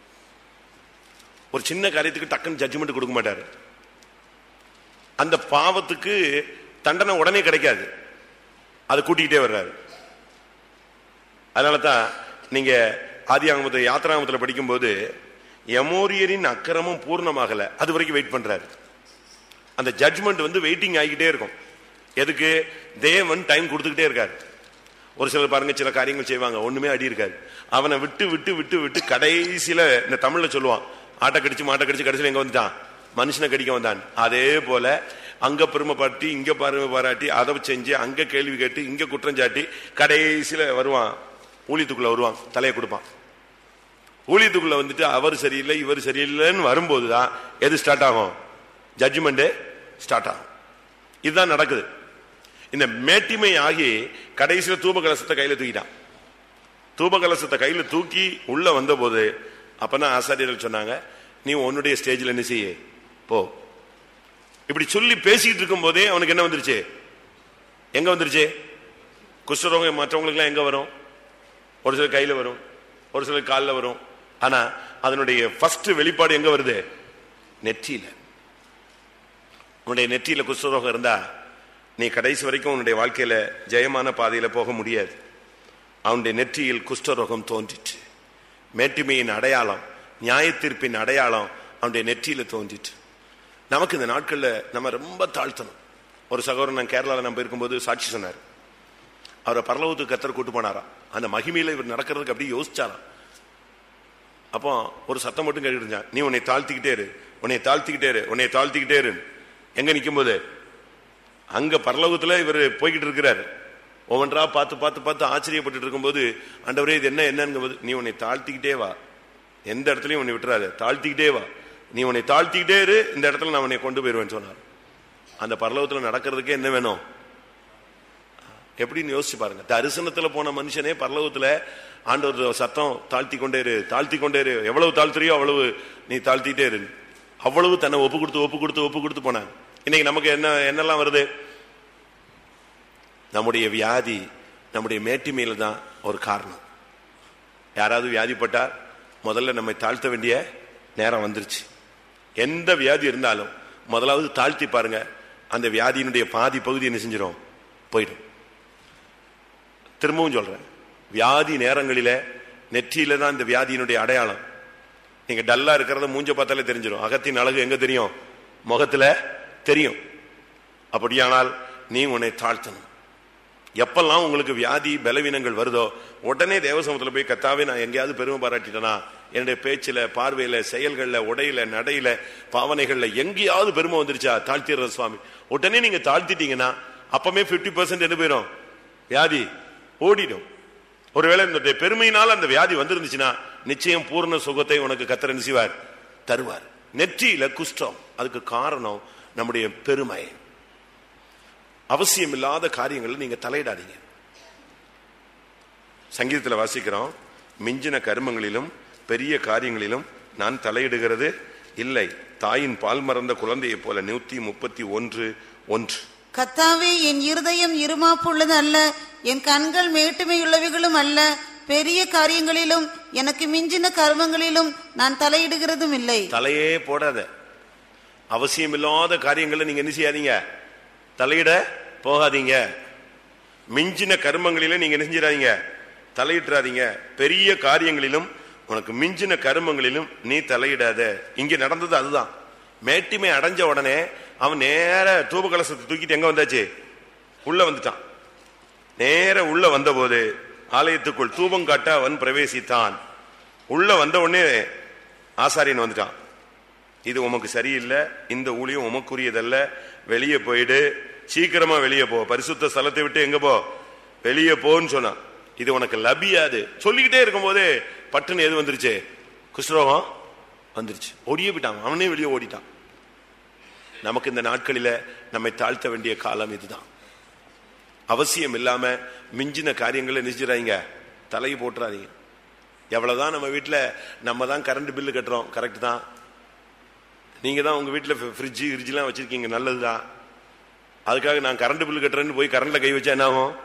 ஒரு சின்ன காரியத்துக்கு டக்குன்னு ஜட்ஜ்மெண்ட் கொடுக்க மாட்டாரு அந்த பாவத்துக்கு தண்டனை உடனே கிடைக்காது அது கூட்டிக்கிட்டே வர்றாரு அதனால தான் நீங்க ஆதியாகமத்தில் யாத்திராகமத்தில் படிக்கும்போது எமோரியரின் அக்கிரமம் பூர்ணமாகல அது வரைக்கும் வெயிட் பண்றாரு அந்த ஜட்ஜ்மெண்ட் வந்து வெயிட்டிங் ஆகிக்கிட்டே இருக்கும் எதுக்கு தேவன் டைம் கொடுத்துக்கிட்டே இருக்காரு ஒரு சிலர் பாருங்க சில காரியங்கள் செய்வாங்க ஒண்ணுமே அடி இருக்காது அவனை விட்டு விட்டு விட்டு விட்டு கடைசியில இந்த தமிழ்ல சொல்லுவான் ஆட்டை கடிச்சு மாட்டை கடிச்சு கடைசியில எங்க வந்துட்டான் மனுஷனை கடிக்க வந்தான் அதே போல அங்க பெருமை பாட்டி இங்க பெருமை பாராட்டி அதை செஞ்சு அங்க கேள்வி கேட்டு இங்க குற்றம் சாட்டி கடைசியில வருவான் ஊழியத்துக்குள்ள வருவான் தலையை கொடுப்பான் ஊழியத்துக்குள்ள வந்துட்டு அவர் சரியில்லை இவர் சரியில்லைன்னு வரும்போதுதான் எது ஸ்டார்ட் ஆகும் ஜட்ஜ்மெண்ட் ஸ்டார்ட் ஆகும் இதுதான் நடக்குது இந்த மேட்டிமை ஆகி கடைசியில தூப கலசத்தை கையில தூக்கிட்டான் தூப கலசத்தை கையில தூக்கி உள்ள வந்த போது அப்பதான் ஆசாரியர்கள் சொன்னாங்க நீ உன்னுடைய ஸ்டேஜ்ல என்ன செய்ய போ இப்படி சொல்லி பேசிக்கிட்டு இருக்கும் போதே அவனுக்கு என்ன வந்துருச்சு எங்க வந்துருச்சு குஷ்டரோகம் மற்றவங்களுக்கு எல்லாம் எங்க வரும் ஒரு சிலர் கையில வரும் ஒரு சிலர் காலில் வரும் ஆனா அதனுடைய ஃபர்ஸ்ட் வெளிப்பாடு எங்க வருது நெற்றியில உன்னுடைய நெற்றியில குஷ்டரோகம் இருந்தா நீ கடைசி வரைக்கும் உன்னுடைய வாழ்க்கையில ஜெயமான பாதையில போக முடியாது அவனுடைய நெற்றியில் குஷ்டரோகம் தோன்றிற்று மேட்டிமையின் அடையாளம் நியாயத்தீர்ப்பின் அடையாளம் அவனுடைய நெற்றியில தோன்றிற்று நமக்கு இந்த நாட்கள்ல நம்ம ரொம்ப தாழ்த்தணும் ஒரு சகோதரன் நான் கேரளாவில் நம்ம இருக்கும்போது சாட்சி சொன்னார் அவரை பரலவத்துக்கு கத்தர் கூட்டு போனாராம் அந்த மகிமையில இவர் நடக்கிறதுக்கு அப்படியே யோசிச்சாராம் அப்போ ஒரு சத்தம் மட்டும் கேட்டுட்டு இருந்தான் நீ உன்னை தாழ்த்திக்கிட்டே இரு உன்னை தாழ்த்திக்கிட்டே இரு உன்னை தாழ்த்திக்கிட்டே இரு எங்க நிக்கும் போது அங்க பரலோகத்துல இவர் போய்கிட்டு இருக்கிறாரு ஒவ்வொன்றா பார்த்து பார்த்து பார்த்து ஆச்சரியப்பட்டு இருக்கும்போது ஆண்டவரே இது என்ன என்னங்கும்போது நீ உன்னை தாழ்த்திக்கிட்டே வா எந்த இடத்துலயும் உன்னை விட்டுறாரு தாழ்த்திக்கிட்டே வா நீ உன்னை தாழ்த்திக்கிட்டே இரு இந்த இடத்துல நான் உன்னை கொண்டு போயிருவேன்னு சொன்னார் அந்த பரலோகத்துல நடக்கிறதுக்கு என்ன வேணும் எப்படின்னு யோசிச்சு பாருங்க தரிசனத்துல போன மனுஷனே பரலோகத்துல ஆண்டவர் சத்தம் தாழ்த்தி கொண்டே இரு தாழ்த்தி கொண்டே இரு எவ்வளவு தாழ்த்துறியோ அவ்வளவு நீ தாழ்த்திட்டே இரு அவ்வளவு தன்னை ஒப்பு கொடுத்து ஒப்பு கொடுத்து ஒப்பு கொடுத்து போனான் இன்னைக்கு நமக்கு என்ன என்னெல்லாம் வருது நம்முடைய வியாதி நம்முடைய மேட்டிமையில தான் ஒரு காரணம் யாராவது வியாதிப்பட்டா முதல்ல நம்மை தாழ்த்த வேண்டிய நேரம் வந்துருச்சு எந்த வியாதி இருந்தாலும் முதலாவது தாழ்த்தி பாருங்க அந்த வியாதியினுடைய பாதி பகுதி என்ன செஞ்சிடும் போயிடும் திரும்பவும் சொல்றேன் வியாதி நேரங்களில நெற்றியில தான் இந்த வியாதியினுடைய அடையாளம் நீங்க டல்லா இருக்கிறத மூஞ்ச பார்த்தாலே தெரிஞ்சிடும் அகத்தின் அழகு எங்க தெரியும் முகத்துல தெரியும் அப்படியானால் நீ உன்னை தாழ்த்தணும் எப்பெல்லாம் உங்களுக்கு வியாதி பலவீனங்கள் வருதோ உடனே தேவசமத்துல போய் கத்தாவே நான் எங்கேயாவது பெருமை பாராட்டிட்டேனா என்னுடைய பேச்சுல பார்வையில செயல்கள்ல உடையில நடையில பாவனைகள்ல எங்கேயாவது பெருமை வந்துருச்சா தாழ்த்திடுற சுவாமி உடனே நீங்க தாழ்த்திட்டீங்கன்னா அப்பமே பிப்டி பர்சன்ட் என்ன போயிடும் வியாதி ஓடிடும் ஒருவேளை இந்த பெருமையினால் அந்த வியாதி வந்திருந்துச்சுன்னா நிச்சயம் பூர்ண சுகத்தை உனக்கு கத்தர் செய்வார் தருவார் நெற்றியில குஷ்டம் அதுக்கு காரணம் நம்முடைய பெருமை அவசியம் இல்லாத காரியங்கள் நீங்க தலையிடாதீங்க சங்கீதத்தில் வாசிக்கிறோம் மிஞ்சின கருமங்களிலும் பெரிய காரியங்களிலும் நான் தலையிடுகிறது இல்லை தாயின் பால் மறந்த குழந்தையைப் போல நூத்தி முப்பத்தி ஒன்று ஒன்று கத்தாவே என் இருதயம் இருமாப்புள்ளது அல்ல என் கண்கள் மேட்டுமையுள்ளவைகளும் அல்ல பெரிய காரியங்களிலும் எனக்கு மிஞ்சின கர்மங்களிலும் நான் தலையிடுகிறதும் இல்லை தலையே போடாத அவசியமில்லாத காரியங்களை நீங்க என்ன செய்யாதீங்க தலையிட போகாதீங்க மிஞ்சின கர்மங்களில நீங்க என்ன செஞ்சிடாதீங்க தலையிட்டுறாதீங்க பெரிய காரியங்களிலும் உனக்கு மிஞ்சின கர்மங்களிலும் நீ தலையிடாத இங்க நடந்தது அதுதான் மேட்டிமை அடைஞ்ச உடனே அவன் நேர தூப கலசத்தை தூக்கிட்டு எங்க வந்தாச்சு உள்ள வந்துட்டான் நேர உள்ள வந்தபோது ஆலயத்துக்குள் தூபம் காட்ட அவன் பிரவேசித்தான் உள்ள வந்த உடனே ஆசாரியன் வந்துட்டான் இது உமக்கு சரியில்லை இந்த ஊழியம் உமக்குரியதல்ல வெளியே போயிடு சீக்கிரமா வெளியே போ பரிசுத்த ஸ்தலத்தை விட்டு எங்க போ வெளியே போன்னு சொன்னான் இது உனக்கு லபியாது சொல்லிக்கிட்டே இருக்கும்போது பட்டுன்னு எது வந்துருச்சு குஷ்ரோகம் வந்துருச்சு ஓடியே போயிட்டான் அவனே வெளியே ஓடிட்டான் நமக்கு இந்த நாட்களில நம்மை தாழ்த்த வேண்டிய காலம் இதுதான் அவசியம் இல்லாம மிஞ்சின காரியங்களை நினைச்சிடாதீங்க தலையை போட்டுறாதீங்க எவ்வளவுதான் நம்ம வீட்டுல நம்ம தான் கரண்ட் பில்லு கட்டுறோம் கரெக்ட் தான் நீங்க தான் உங்க வீட்டுல ஃப்ரிட்ஜ் கிரிட்ஜ்லாம் வச்சிருக்கீங்க நல்லதுதான் அதுக்காக நான் கரண்ட் பில்லு கட்டுறேன்னு போய் கரண்ட்ல கை வச்சா என்ன ஆகும்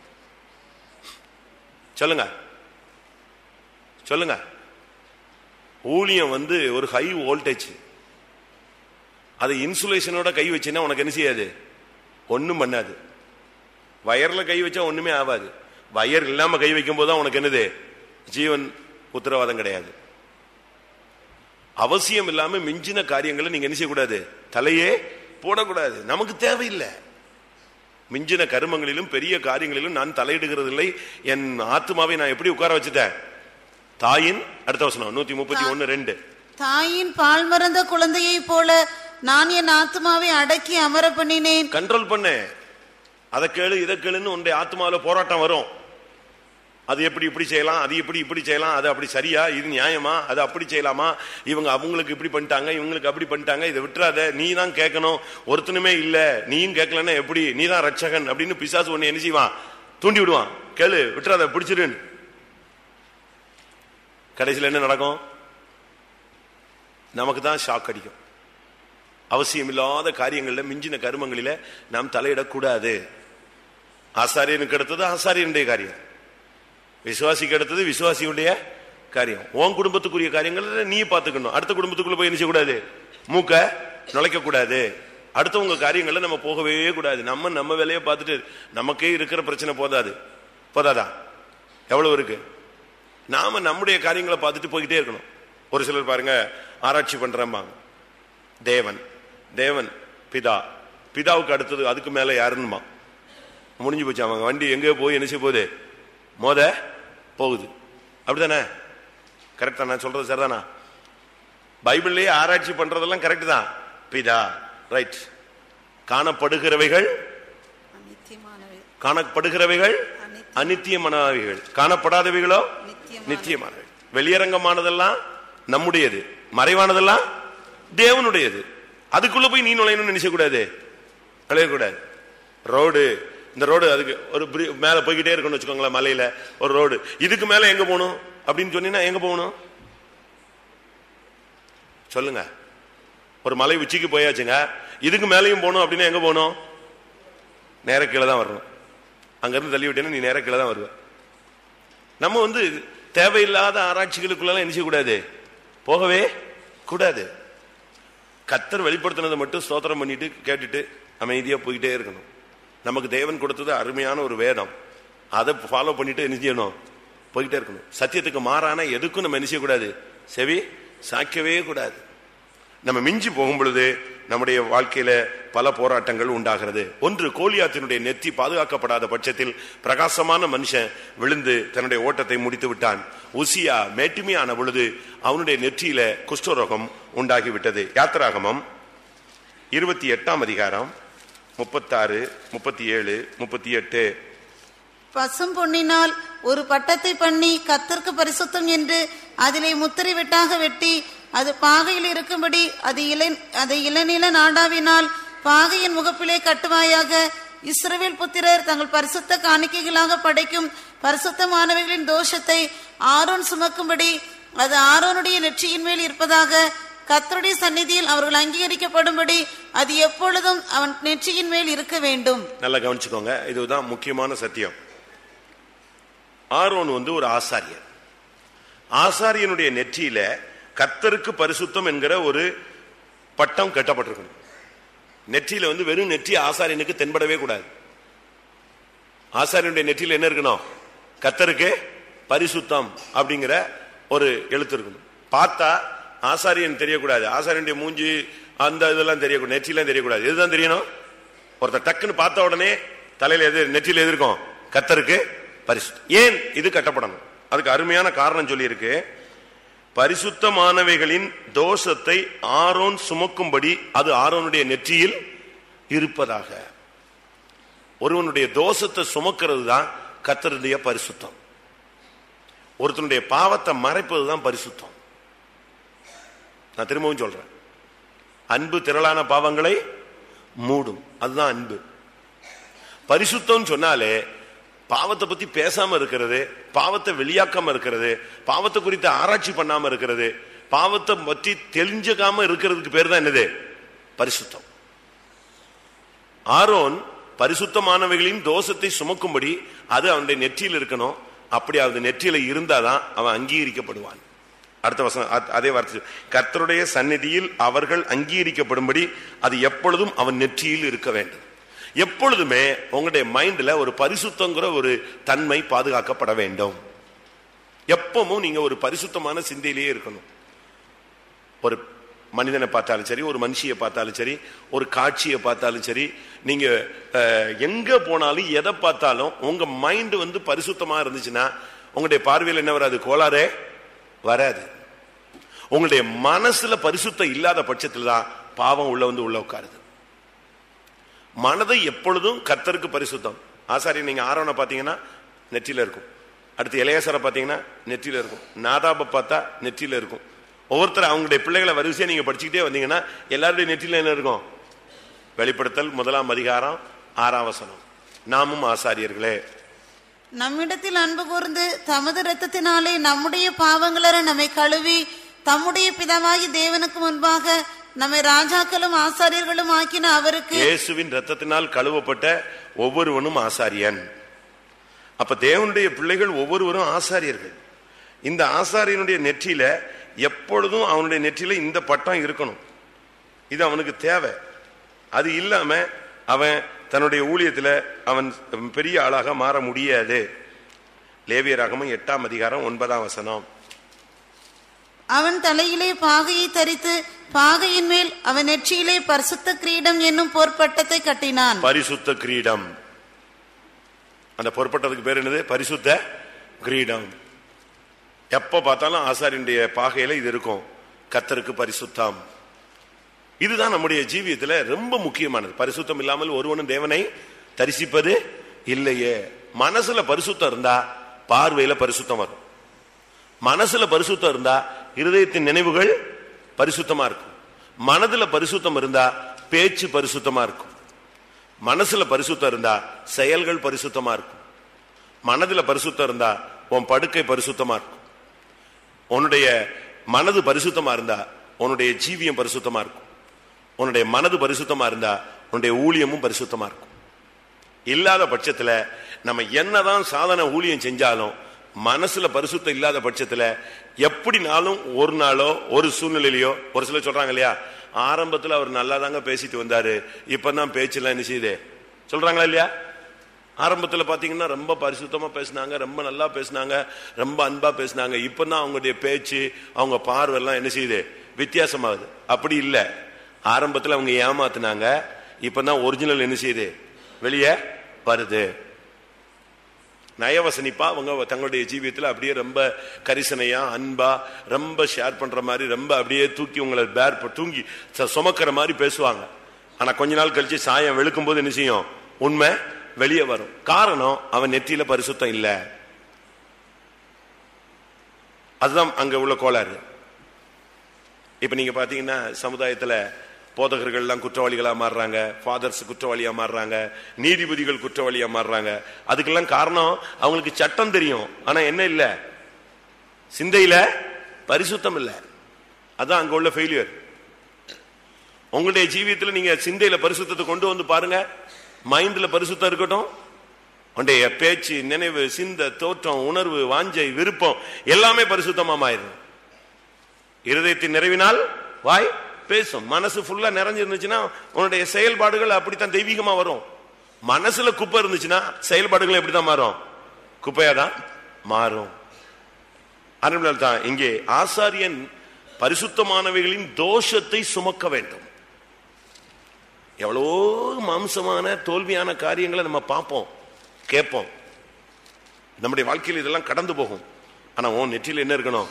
சொல்லுங்க சொல்லுங்க ஊழியம் வந்து ஒரு ஹை வோல்டேஜ் அது இன்சுலேஷனோட கை வச்சுன்னா உனக்கு என்ன செய்யாது ஒன்றும் பண்ணாது வயர்ல கை வச்சா ஒண்ணுமே ஆகாது வயர் இல்லாம கை வைக்கும் போது தான் உனக்கு என்னது ஜீவன் உத்தரவாதம் கிடையாது அவசியம் இல்லாம மிஞ்சின காரியங்களை நீங்க என்ன செய்யக்கூடாது தலையே போடக்கூடாது நமக்கு தேவையில்லை மிஞ்சின கருமங்களிலும் பெரிய காரியங்களிலும் நான் தலையிடுகிறது இல்லை என் ஆத்மாவை நான் எப்படி உட்கார வச்சுட்டேன் தாயின் அடுத்த வசனம் நூத்தி முப்பத்தி ஒன்னு ரெண்டு தாயின் பால் மறந்த குழந்தையைப் போல நான் என் ஆத்மாவை அடக்கி அமர பண்ணினேன் கண்ட்ரோல் பண்ணு அதை கேளு இதை கேளுன்னு உன்னுடைய ஆத்மாவில போராட்டம் வரும் அது எப்படி இப்படி செய்யலாம் அது இப்படி இப்படி செய்யலாம் அது அப்படி சரியா இது நியாயமா அது அப்படி செய்யலாமா இவங்க அவங்களுக்கு இப்படி பண்ணிட்டாங்க இவங்களுக்கு அப்படி பண்ணிட்டாங்க இதை விட்டுறாத நீ தான் கேட்கணும் ஒருத்தனுமே இல்ல நீயும் கேட்கலன்னா எப்படி நீ தான் ரட்சகன் அப்படின்னு பிசாசு ஒண்ணு என்ன செய்வான் தூண்டி விடுவான் கேளு விட்டுறாத பிடிச்சிருன்னு கடைசியில் என்ன நடக்கும் நமக்கு தான் ஷாக் அடிக்கும் அவசியமில்லாத காரியங்கள்ல மிஞ்சின கருமங்களில நாம் தலையிடக்கூடாது ஆசாரியனுக்கு அடுத்தது ஆசாரியனுடைய காரியம் விசுவாசிக்கு அடுத்தது விசுவாசியுடைய காரியம் உன் குடும்பத்துக்குரிய காரியங்கள் நீ பார்த்துக்கணும் அடுத்த குடும்பத்துக்குள்ள போய் என்ன செய்யக்கூடாது மூக்க நுழைக்க கூடாது அடுத்தவங்க காரியங்கள்ல நம்ம போகவே கூடாது நம்ம நம்ம வேலையை பார்த்துட்டு நமக்கே இருக்கிற பிரச்சனை போதாது போதாதா எவ்வளவு இருக்கு நாம நம்முடைய காரியங்களை பார்த்துட்டு போய்கிட்டே இருக்கணும் ஒரு சிலர் பாருங்க ஆராய்ச்சி பண்றம்பாங்க தேவன் தேவன் பிதா பிதாவுக்கு அடுத்தது அதுக்கு மேல யாருன்னுமா முடிஞ்சு போச்சு அவங்க வண்டி எங்கேயோ போய் என்ன செய்ய போகுது மோத போகுது அப்படிதானே கரெக்டா நான் சொல்றது சரிதானா பைபிள்லயே ஆராய்ச்சி பண்றதெல்லாம் கரெக்ட் தான் பிதா ரைட் காணப்படுகிறவைகள் நித்தியமானவை காணப்படுகிறவைகள் அநித்தியமானவைகள் காணப்படாதவைகளோ நித்தியமான நிச்சயமானவை வெளியரங்கமானதெல்லாம் நம்முடையது மறைவானதெல்லாம் தேவனுடையது அதுக்குள்ள போய் நீ நுழையணும்னு நினைச்ச கூடாது நுழையக்கூடாது ரோடு இந்த ரோடு அதுக்கு ஒரு bri- மேல போய்கிட்டே இருக்கணும்னு வச்சுக்கோங்களேன் மலையில ஒரு ரோடு இதுக்கு மேல எங்க போகணும் அப்படின்னு சொன்னீங்கன்னா எங்க போகணும் சொல்லுங்க ஒரு மலை உச்சிக்கு போயாச்சுங்க இதுக்கு மேலேயும் போகணும் அப்படின்னா எங்க போகணும் நேர கீழே தான் வரணும் அங்க இருந்து தள்ளி விட்டேன்னா நீ நேர கீழே தான் வருவ நம்ம வந்து தேவையில்லாத ஆராய்ச்சிகளுக்குள்ள என்ன செய்யக்கூடாது போகவே கூடாது கத்தர் வெளிப்படுத்தினதை மட்டும் ஸ்தோத்திரம் பண்ணிட்டு கேட்டுட்டு அமைதியா போய்கிட்டே இருக்கணும் நமக்கு தேவன் கொடுத்தது அருமையான ஒரு வேதம் அதை ஃபாலோ பண்ணிட்டு என்ன செய்யணும் போய்கிட்டே இருக்கணும் சத்தியத்துக்கு மாறான எதுக்கும் நம்ம என்ன செய்யக்கூடாது செவி சாய்க்கவே கூடாது நம்ம மிஞ்சி போகும் பொழுது நம்முடைய வாழ்க்கையில பல போராட்டங்கள் உண்டாகிறது ஒன்று கோலியாத்தினுடைய நெத்தி பாதுகாக்கப்படாத பட்சத்தில் பிரகாசமான மனுஷன் விழுந்து தன்னுடைய ஓட்டத்தை முடித்து விட்டான் உசியா மேட்டுமையான பொழுது அவனுடைய நெற்றியில குஷ்டரோகம் உண்டாகிவிட்டது யாத்திராகமம் இருபத்தி எட்டாம் அதிகாரம் முப்பத்தாறு முப்பத்தி ஏழு முப்பத்தி எட்டு பசும் பொன்னினால் ஒரு பட்டத்தை பண்ணி கத்தருக்கு பரிசுத்தம் என்று அதிலே முத்திரை வெட்டாக வெட்டி அது பாகையில் இருக்கும்படி அது இள அதை இளநில நாடாவினால் பாகையின் முகப்பிலே கட்டுவாயாக இஸ்ரவேல் புத்திரர் தங்கள் பரிசுத்த காணிக்கைகளாக படைக்கும் பரிசுத்தமானவைகளின் தோஷத்தை ஆரோன் சுமக்கும்படி அது ஆரோனுடைய நெற்றியின் மேல் இருப்பதாக கத்தருடைய சந்நிதியில் அவர்கள் அங்கீகரிக்கப்படும்படி அது எப்பொழுதும் அவன் நெற்றியின் மேல் இருக்க வேண்டும் நல்லா கவனிச்சுக்கோங்க இதுதான் முக்கியமான சத்தியம் ஆரோன் வந்து ஒரு ஆசாரியர் ஆசாரியனுடைய நெற்றியில கத்தருக்கு பரிசுத்தம் என்கிற ஒரு பட்டம் கட்டப்பட்டிருக்கணும் நெற்றியில வந்து வெறும் நெற்றி ஆசாரியனுக்கு தென்படவே கூடாது ஆசாரியனுடைய நெற்றியில என்ன இருக்கணும் கத்தருக்கு பரிசுத்தம் அப்படிங்கிற ஒரு எழுத்து இருக்கணும் பார்த்தா ஆசாரியன் தெரியக்கூடாது ஆசாரியனுடைய மூஞ்சி அந்த இதெல்லாம் தெரியக்கூடாது நெற்றிலாம் தெரியக்கூடாது இதுதான் தெரியணும் ஒருத்தர் டக்குன்னு பார்த்த உடனே தலையில எது நெற்றியில எது இருக்கும் கத்தருக்கு பரிசுத்தம் ஏன் இது கட்டப்படணும் அதுக்கு அருமையான காரணம் சொல்லியிருக்கு பரிசுத்தமானவைகளின் தோஷத்தை ஆரோன் சுமக்கும்படி அது ஆரோனுடைய நெற்றியில் இருப்பதாக ஒருவனுடைய தோஷத்தை சுமக்கிறது தான் கத்தருடைய பரிசுத்தம் ஒருத்தனுடைய பாவத்தை மறைப்பது தான் பரிசுத்தம் நான் திரும்பவும் சொல்றேன் அன்பு திரளான பாவங்களை மூடும் அதுதான் அன்பு பரிசுத்தம் சொன்னாலே பாவத்தை பத்தி பேசாம இருக்கிறது பாவத்தை வெளியாக்காம இருக்கிறது பாவத்தை குறித்து ஆராய்ச்சி பண்ணாம இருக்கிறது பாவத்தை பற்றி தெரிஞ்சுக்காம இருக்கிறதுக்கு பேர் தான் என்னது பரிசுத்தம் ஆரோன் பரிசுத்தமானவைகளின் தோஷத்தை சுமக்கும்படி அது அவனுடைய நெற்றியில் இருக்கணும் அப்படி அது நெற்றியில இருந்தாதான் அவன் அங்கீகரிக்கப்படுவான் அடுத்த வசனம் அ- அதே வார்த்தை கர்த்தருடைய சந்நிதியில் அவர்கள் அங்கீகரிக்கப்படும்படி அது எப்பொழுதும் அவன் நெற்றியில் இருக்க வேண்டும் எப்பொழுதுமே உங்களுடைய மைண்ட்ல ஒரு பரிசுத்தங்கிற ஒரு தன்மை பாதுகாக்கப்பட வேண்டும் எப்பவும் நீங்க ஒரு பரிசுத்தமான சிந்தையிலேயே இருக்கணும் ஒரு மனிதனை பார்த்தாலும் சரி ஒரு மனுஷியை பார்த்தாலும் சரி ஒரு காட்சியை பார்த்தாலும் சரி நீங்க அஹ், எங்க போனாலும் எதை பார்த்தாலும் உங்க மைண்ட் வந்து பரிசுத்தமா இருந்துச்சுன்னா உங்களுடைய பார்வையில் என்ன வராது கோளாறே வராது உங்களுடைய மனசுல பரிசுத்தம் இல்லாத பட்சத்தில் தான் பாவம் உள்ள வந்து உள்ள உட்காருது மனதை எப்பொழுதும் கர்த்தருக்கு பரிசுத்தம் ஆசாரி நீங்க ஆரோனை பார்த்தீங்கன்னா நெற்றியில இருக்கும் அடுத்து இளையசரை பார்த்தீங்கன்னா நெற்றியில இருக்கும் நாதாபை பார்த்தா நெற்றியில இருக்கும் ஒவ்வொருத்தர் அவங்களுடைய பிள்ளைகளை வரிசையா நீங்க படிச்சுக்கிட்டே வந்தீங்கன்னா எல்லாருடைய நெற்றியில என்ன இருக்கும் வெளிப்படுத்தல் முதலாம் அதிகாரம் ஆறாம் வசனம் நாமும் ஆசாரியர்களே நம்மிடத்தில் அன்பு கூர்ந்து தமது இரத்தத்தினாலே நம்முடைய பாவங்களற நம்மை கழுவி தம்முடைய பிதாவாகி தேவனுக்கு முன்பாக நம்மை ராஜாக்களும் ஆசாரியர்களும் ஆக்கின அவருக்கு இயேசுவின் ரத்தத்தினால் கழுவப்பட்ட ஒவ்வொருவனும் ஆசாரியன் அப்ப தேவனுடைய பிள்ளைகள் ஒவ்வொருவரும் ஆசாரியர்கள் இந்த ஆசாரியனுடைய நெற்றியில எப்பொழுதும் அவனுடைய நெற்றியில இந்த பட்டம் இருக்கணும் இது அவனுக்கு தேவை அது இல்லாம அவன் தன்னுடைய ஊழியத்துல அவன் பெரிய ஆளாக மாற முடியாது லேவியராகமும் எட்டாம் அதிகாரம் ஒன்பதாம் வசனம் அவன் தலையிலே பாகையை தரித்து பாகையின் மேல் அவன் நெற்றியிலே பரிசுத்த கிரீடம் என்னும் போர்ப்பட்டத்தை கட்டினான் பரிசுத்த கிரீடம் அந்த பொறுப்பட்டதுக்கு பேர் என்னது பரிசுத்த கிரீடம் எப்ப பார்த்தாலும் ஆசாரியனுடைய பாகையில இது இருக்கும் கத்தருக்கு பரிசுத்தம் இதுதான் நம்முடைய ஜீவியத்துல ரொம்ப முக்கியமானது பரிசுத்தம் இல்லாமல் ஒருவனும் தேவனை தரிசிப்பது இல்லையே மனசுல பரிசுத்தம் இருந்தா பார்வையில பரிசுத்தம் வரும் மனசுல பரிசுத்தம் இருந்தா இருதயத்தின் நினைவுகள் பரிசுத்தமா இருக்கும் மனதுல பரிசுத்தம் இருந்தா பேச்சு பரிசுத்தமா இருக்கும் மனசுல பரிசுத்தம் இருந்தா செயல்கள் பரிசுத்தமா இருக்கும் மனதுல பரிசுத்தம் இருந்தா உன் படுக்கை பரிசுத்தமா இருக்கும் உன்னுடைய மனது பரிசுத்தமா இருந்தா உன்னுடைய ஜீவியம் பரிசுத்தமா இருக்கும் உன்னுடைய மனது பரிசுத்தமா இருந்தா உன்னுடைய ஊழியமும் பரிசுத்தமா இருக்கும் இல்லாத பட்சத்துல நம்ம என்னதான் சாதன ஊழியம் செஞ்சாலும் மனசுல பரிசுத்தம் இல்லாத பட்சத்துல எப்படினாலும் ஒரு நாளோ ஒரு சூழ்நிலையிலயோ ஒரு சிலர் சொல்றாங்க இல்லையா ஆரம்பத்துல அவர் நல்லா தாங்க பேசிட்டு வந்தாரு இப்பதான் பேச்செல்லாம் என்ன செய்யுது சொல்றாங்களா இல்லையா ஆரம்பத்துல பாத்தீங்கன்னா ரொம்ப பரிசுத்தமா பேசினாங்க ரொம்ப நல்லா பேசினாங்க ரொம்ப அன்பா பேசினாங்க இப்பதான் அவங்களுடைய பேச்சு அவங்க பார்வை எல்லாம் என்ன செய்யுது வித்தியாசமாகுது அப்படி இல்ல ஆரம்பத்துல அவங்க ஏமாத்துனாங்க இப்பதான் ஒரிஜினல் என்ன செய்யுது வெளியே வருது நயவசனிப்பா அவங்க தங்களுடைய ஜீவியத்துல அப்படியே ரொம்ப கரிசனையா அன்பா ரொம்ப ஷேர் பண்ற மாதிரி ரொம்ப அப்படியே தூக்கி உங்களை பேர் ப- தூங்கி ச- சுமக்கிற மாதிரி பேசுவாங்க ஆனா கொஞ்ச நாள் கழிச்சு சாயம் வெளுக்கும் போது என்ன செய்யும் உண்மை வெளியே வரும் காரணம் அவன் நெத்தியில பரிசுத்தம் இல்ல அதுதான் அங்க உள்ள கோளாறு இப்ப நீங்க பாத்தீங்கன்னா சமுதாயத்துல போதகர்கள் எல்லாம் குற்றவாளிகளா மாறுறாங்க ஃபாதர்ஸ் குற்றவாளியா மாறுறாங்க நீதிபதிகள் குற்றவாளியா மாறுறாங்க அதுக்கெல்லாம் காரணம் அவங்களுக்கு சட்டம் தெரியும் ஆனா என்ன இல்ல சிந்தையில பரிசுத்தம் இல்ல அதான் அங்க உள்ள ஃபெயிலியர் உங்களுடைய ஜீவியத்துல நீங்க சிந்தையில பரிசுத்தத்தை கொண்டு வந்து பாருங்க மைண்ட்ல பரிசுத்தம் இருக்கட்டும் உன்னுடைய பேச்சு நினைவு சிந்த தோற்றம் உணர்வு வாஞ்சை விருப்பம் எல்லாமே பரிசுத்தமா மாறிடும் இருதயத்தின் நிறைவினால் வாய் பேசும் மனசு ஃபுல்லா நிறைஞ்சிருந்துச்சுன்னா உன்னுடைய செயல்பாடுகள் அப்படித்தான் தெய்வீகமா வரும் மனசுல குப்பை இருந்துச்சுன்னா செயல்பாடுகள் எப்படிதான் மாறும் குப்பையா தான் மாறும் அதனால தான் இங்கே ஆசாரியன் பரிசுத்தமானவைகளின் தோஷத்தை சுமக்க வேண்டும் எவ்வளோ மாம்சமான தோல்வியான காரியங்களை நம்ம பார்ப்போம் கேட்போம் நம்முடைய வாழ்க்கையில் இதெல்லாம் கடந்து போகும் ஆனா உன் நெற்றியில் என்ன இருக்கணும்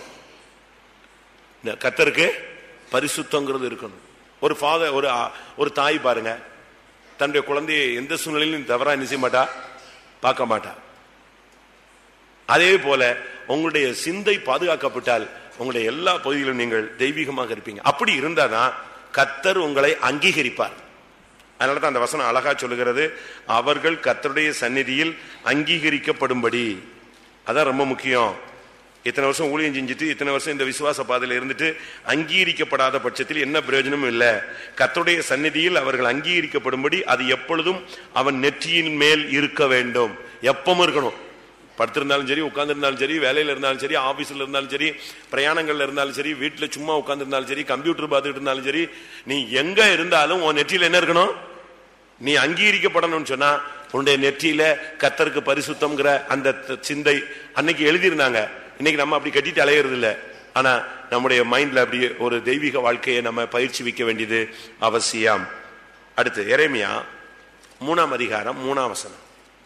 இந்த கத்தருக்கு பரிசுத்தங்கிறது இருக்கணும் ஒரு ஃபாதர் ஒரு ஆ- ஒரு தாய் பாருங்க தன்னுடைய குழந்தையை எந்த சூழ்நிலையிலும் தவறா என்ன செய்ய மாட்டா பார்க்க மாட்டா அதே போல உங்களுடைய சிந்தை பாதுகாக்கப்பட்டால் உங்களுடைய எல்லா பகுதியிலும் நீங்கள் தெய்வீகமாக இருப்பீங்க அப்படி இருந்தாதான் கத்தர் உங்களை அங்கீகரிப்பார் அதனால தான் அந்த வசனம் அழகா சொல்லுகிறது அவர்கள் கத்தருடைய சந்நிதியில் அங்கீகரிக்கப்படும்படி அதான் ரொம்ப முக்கியம் இத்தனை வருஷம் ஊழியம் செஞ்சுட்டு இத்தனை வருஷம் இந்த விசுவாச பாதையில இருந்துட்டு அங்கீகரிக்கப்படாத பட்சத்தில் என்ன பிரயோஜனமும் இல்லை கர்த்தருடைய சந்நிதியில் அவர்கள் அங்கீகரிக்கப்படும்படி அது எப்பொழுதும் அவன் நெற்றியின் மேல் இருக்க வேண்டும் எப்பவும் இருக்கணும் படுத்திருந்தாலும் சரி உட்கார்ந்திருந்தாலும் சரி வேலையில இருந்தாலும் சரி ஆபீஸ்ல இருந்தாலும் சரி பிரயாணங்கள்ல இருந்தாலும் சரி வீட்டுல சும்மா உட்கார்ந்திருந்தாலும் சரி கம்ப்யூட்டர் பார்த்துட்டு இருந்தாலும் சரி நீ எங்க இருந்தாலும் உன் நெற்றியில என்ன இருக்கணும் நீ அங்கீகரிக்கப்படணும்னு சொன்னா உன்னுடைய நெற்றியில கத்தருக்கு பரிசுத்தம்ங்கிற அந்த த- சிந்தை அன்னைக்கு எழுதியிருந்தாங்க இன்னைக்கு நம்ம அப்படி கட்டிட்டு அலையிறது இல்ல ஆனா நம்முடைய மைண்ட்ல அப்படியே ஒரு தெய்வீக வாழ்க்கையை நம்ம பயிற்சி வைக்க வேண்டியது அவசியம் அடுத்து எரேமியா மூணாம் அதிகாரம் மூணாம் வசனம்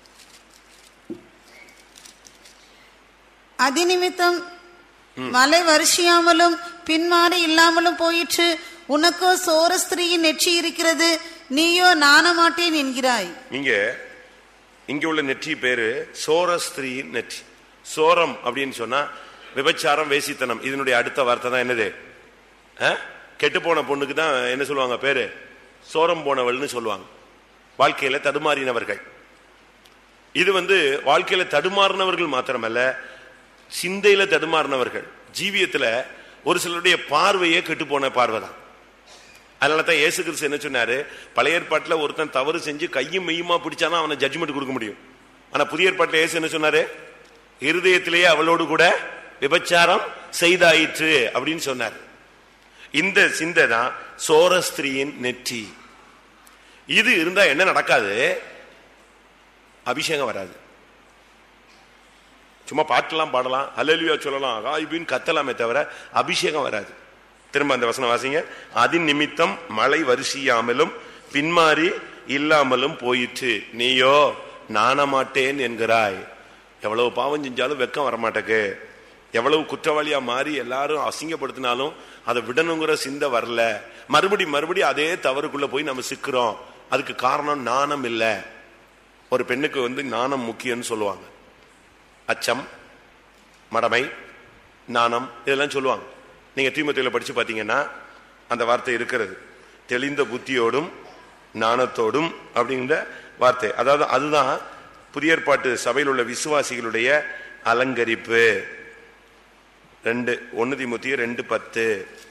அதிநிமித்தம் மலை வருஷியாமலும் பின்மாறி இல்லாமலும் போயிற்று உனக்கோ சோர ஸ்திரீயின் நெற்றி இருக்கிறது நீயோ நாணமாட்டேன் என்கிறாய் இங்க இங்க உள்ள நெற்றி பேரு சோரஸ்திரியின் நெற்றி சோரம் அப்படின்னு சொன்னா விபச்சாரம் வேசித்தனம் இதனுடைய அடுத்த வார்த்தை தான் என்னது கெட்டு போன பொண்ணுக்கு தான் என்ன சொல்லுவாங்க பேரு சோரம் போனவள்னு சொல்லுவாங்க வாழ்க்கையில தடுமாறினவர்கள் இது வந்து வாழ்க்கையில தடுமாறினவர்கள் மாத்திரமல்ல சிந்தையில தடுமாறினவர்கள் ஜீவியத்துல ஒரு சிலருடைய பார்வையே கெட்டு போன பார்வை தான் அதனால தான் இயேசு கிறிஸ்து என்ன சொன்னாரு பழைய ஏற்பாட்டுல ஒருத்தன் தவறு செஞ்சு கையும் மெய்யுமா பிடிச்சானா அவனை ஜட்ஜ்மெண்ட் கொடுக்க முடியும் ஆனா புதிய ஏற்பாட்டுல இயேசு என்ன சொன்னாரு இருதயத்திலேயே அவளோடு கூட விபச்சாரம் செய்தாயிற்று அப்படின்னு சொன்னார் இந்த சிந்தை தான் சோரஸ்திரியின் நெற்றி இது இருந்தா என்ன நடக்காது அபிஷேகம் வராது சும்மா பாட்டெல்லாம் பாடலாம் அல்லலியா சொல்லலாம் காய்பின்னு கத்தலாமே தவிர அபிஷேகம் வராது திரும்ப அந்த வசனம் வாசிங்க அதின் நிமித்தம் மழை வரிசையாமலும் பின்மாறி இல்லாமலும் போயிற்று நீயோ நாணமாட்டேன் என்கிறாய் எவ்வளவு பாவம் செஞ்சாலும் வெக்கம் வரமாட்டேக்கு எவ்வளவு குற்றவாளியா மாறி எல்லாரும் அசிங்கப்படுத்தினாலும் அதை விடணுங்கிற சிந்தை வரல மறுபடி மறுபடி அதே தவறுக்குள்ள போய் நம்ம சிக்கிறோம் அதுக்கு காரணம் நாணம் இல்லை ஒரு பெண்ணுக்கு வந்து நாணம் முக்கியம்னு சொல்லுவாங்க அச்சம் மடமை நாணம் இதெல்லாம் சொல்லுவாங்க நீங்க தீமத்தையில படிச்சு பார்த்தீங்கன்னா அந்த வார்த்தை இருக்கிறது தெளிந்த புத்தியோடும் நாணத்தோடும் அப்படிங்கிற வார்த்தை அதாவது அதுதான் புதிய ஏற்பாட்டு சபையில் உள்ள விசுவாசிகளுடைய அலங்கரிப்பு ரெண்டு ஒன்னு திமுத்திய ரெண்டு பத்து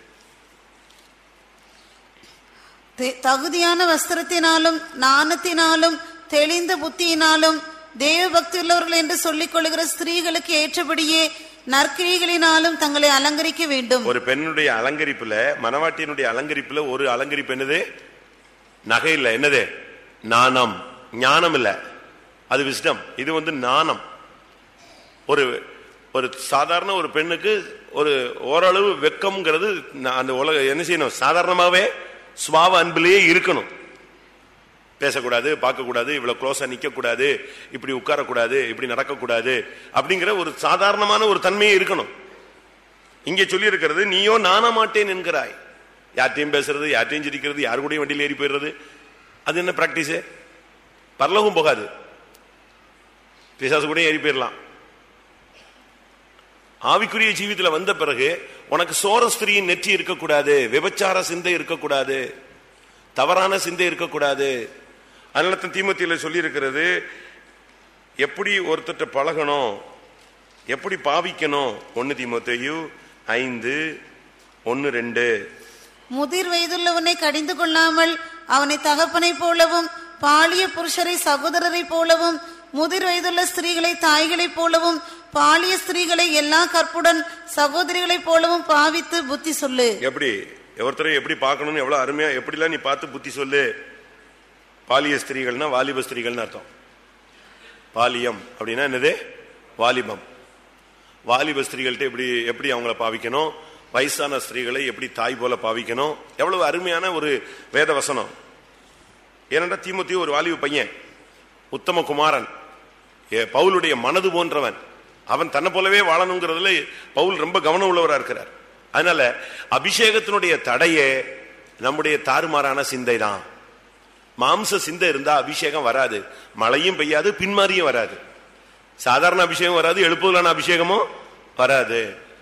தெ- தகுதியான வஸ்திரத்தினாலும் நாணத்தினாலும் தெளிந்த புத்தியினாலும் தேவ பக்தி உள்ளவர்கள் என்று சொல்லிக் கொள்கிற ஸ்திரீகளுக்கு ஏற்றபடியே நற்கிரிகளினாலும் தங்களை அலங்கரிக்க வேண்டும் ஒரு பெண்ணுடைய அலங்கரிப்புல மனவாட்டியினுடைய அலங்கரிப்புல ஒரு அலங்கரிப்பு என்னது நகை இல்ல என்னது நாணம் ஞானம் இல்ல அது விஸ்டம் இது வந்து நாணம் ஒரு ஒரு சாதாரண ஒரு பெண்ணுக்கு ஒரு ஓரளவு வெக்கம்ங்கிறது ந- அந்த உலக என்ன செய்யணும் சாதாரணமாவே சுவாவ அன்பிலேயே இருக்கணும் பேசக்கூடாது பார்க்கக்கூடாது இவ்வளவு க்ளோஸா நிக்க கூடாது இப்படி உட்காரக்கூடாது இப்படி நடக்கக்கூடாது அப்படிங்கிற ஒரு சாதாரணமான ஒரு தன்மையே இருக்கணும் இங்கே சொல்லி இருக்கிறது நீயோ நாண மாட்டேன் என்கிறாய் யார்ட்டையும் பேசுறது யார்ட்டையும் சிரிக்கிறது யாரு கூடயும் வண்டியில் ஏறி போயிடுறது அது என்ன பிராக்டிஸ் பரலோகம் போகாது பிசாசு கூட ஏறி போயிடலாம் ஆவிக்குரிய ஜீவித்துல வந்த பிறகு உனக்கு சோர ஸ்திரியின் நெற்றி இருக்கக்கூடாது விபச்சார சிந்தை இருக்கக்கூடாது தவறான சிந்தை இருக்கக்கூடாது அதனால தான் தீமத்தியில சொல்லி இருக்கிறது எப்படி ஒருத்தட்ட பழகணும் எப்படி பாவிக்கணும் ஒன்னு தீமோத்தேயு ஐந்து ஒன்னு ரெண்டு முதிர் வயதுள்ளவனை கடிந்து கொள்ளாமல் அவனை தகப்பனைப் போலவும் பாலிய புருஷரை சகோதரரைப் போலவும் முதிர் வயதுள்ள ஸ்திரீகளை தாய்களைப் போலவும் பாலிய ஸ்திரீகளை எல்லா கற்புடன் சகோதரிகளைப் போலவும் பாவித்து புத்தி சொல்லு எப்படி ஒருத்தரை எப்படி பார்க்கணும்னு எவ்வளவு அருமையா எப்படிலாம் நீ பார்த்து புத்தி சொல்லு பாலிய ஸ்திரீகள்னா வாலிப ஸ்திரீகள்னு அர்த்தம் பாலியம் அப்படின்னா என்னது வாலிபம் வாலிப ஸ்திரீகள்கிட்ட எப்படி எப்படி அவங்கள பாவிக்கணும் வயசான ஸ்திரீகளை எப்படி தாய் போல பாவிக்கணும் எவ்வளவு அருமையான ஒரு வேத வசனம் ஏனென்றா தீமுத்தி ஒரு வாலிப பையன் உத்தம குமாரன் ஏ, பவுலுடைய மனது போன்றவன் அவன் தன்னை போலவே வாழணுங்கிறதுல பவுல் ரொம்ப கவனம் உள்ளவரா இருக்கிறார் அதனால அபிஷேகத்தினுடைய தடையே நம்முடைய தாறுமாறான சிந்தை தான் மாம்ச சிந்தை இருந்தா அபிஷேகம் வராது மழையும் பெய்யாது பின்மாரியும் வராது சாதாரண அபிஷேகம் வராது எழுப்புதலான அபிஷேகமும் வராது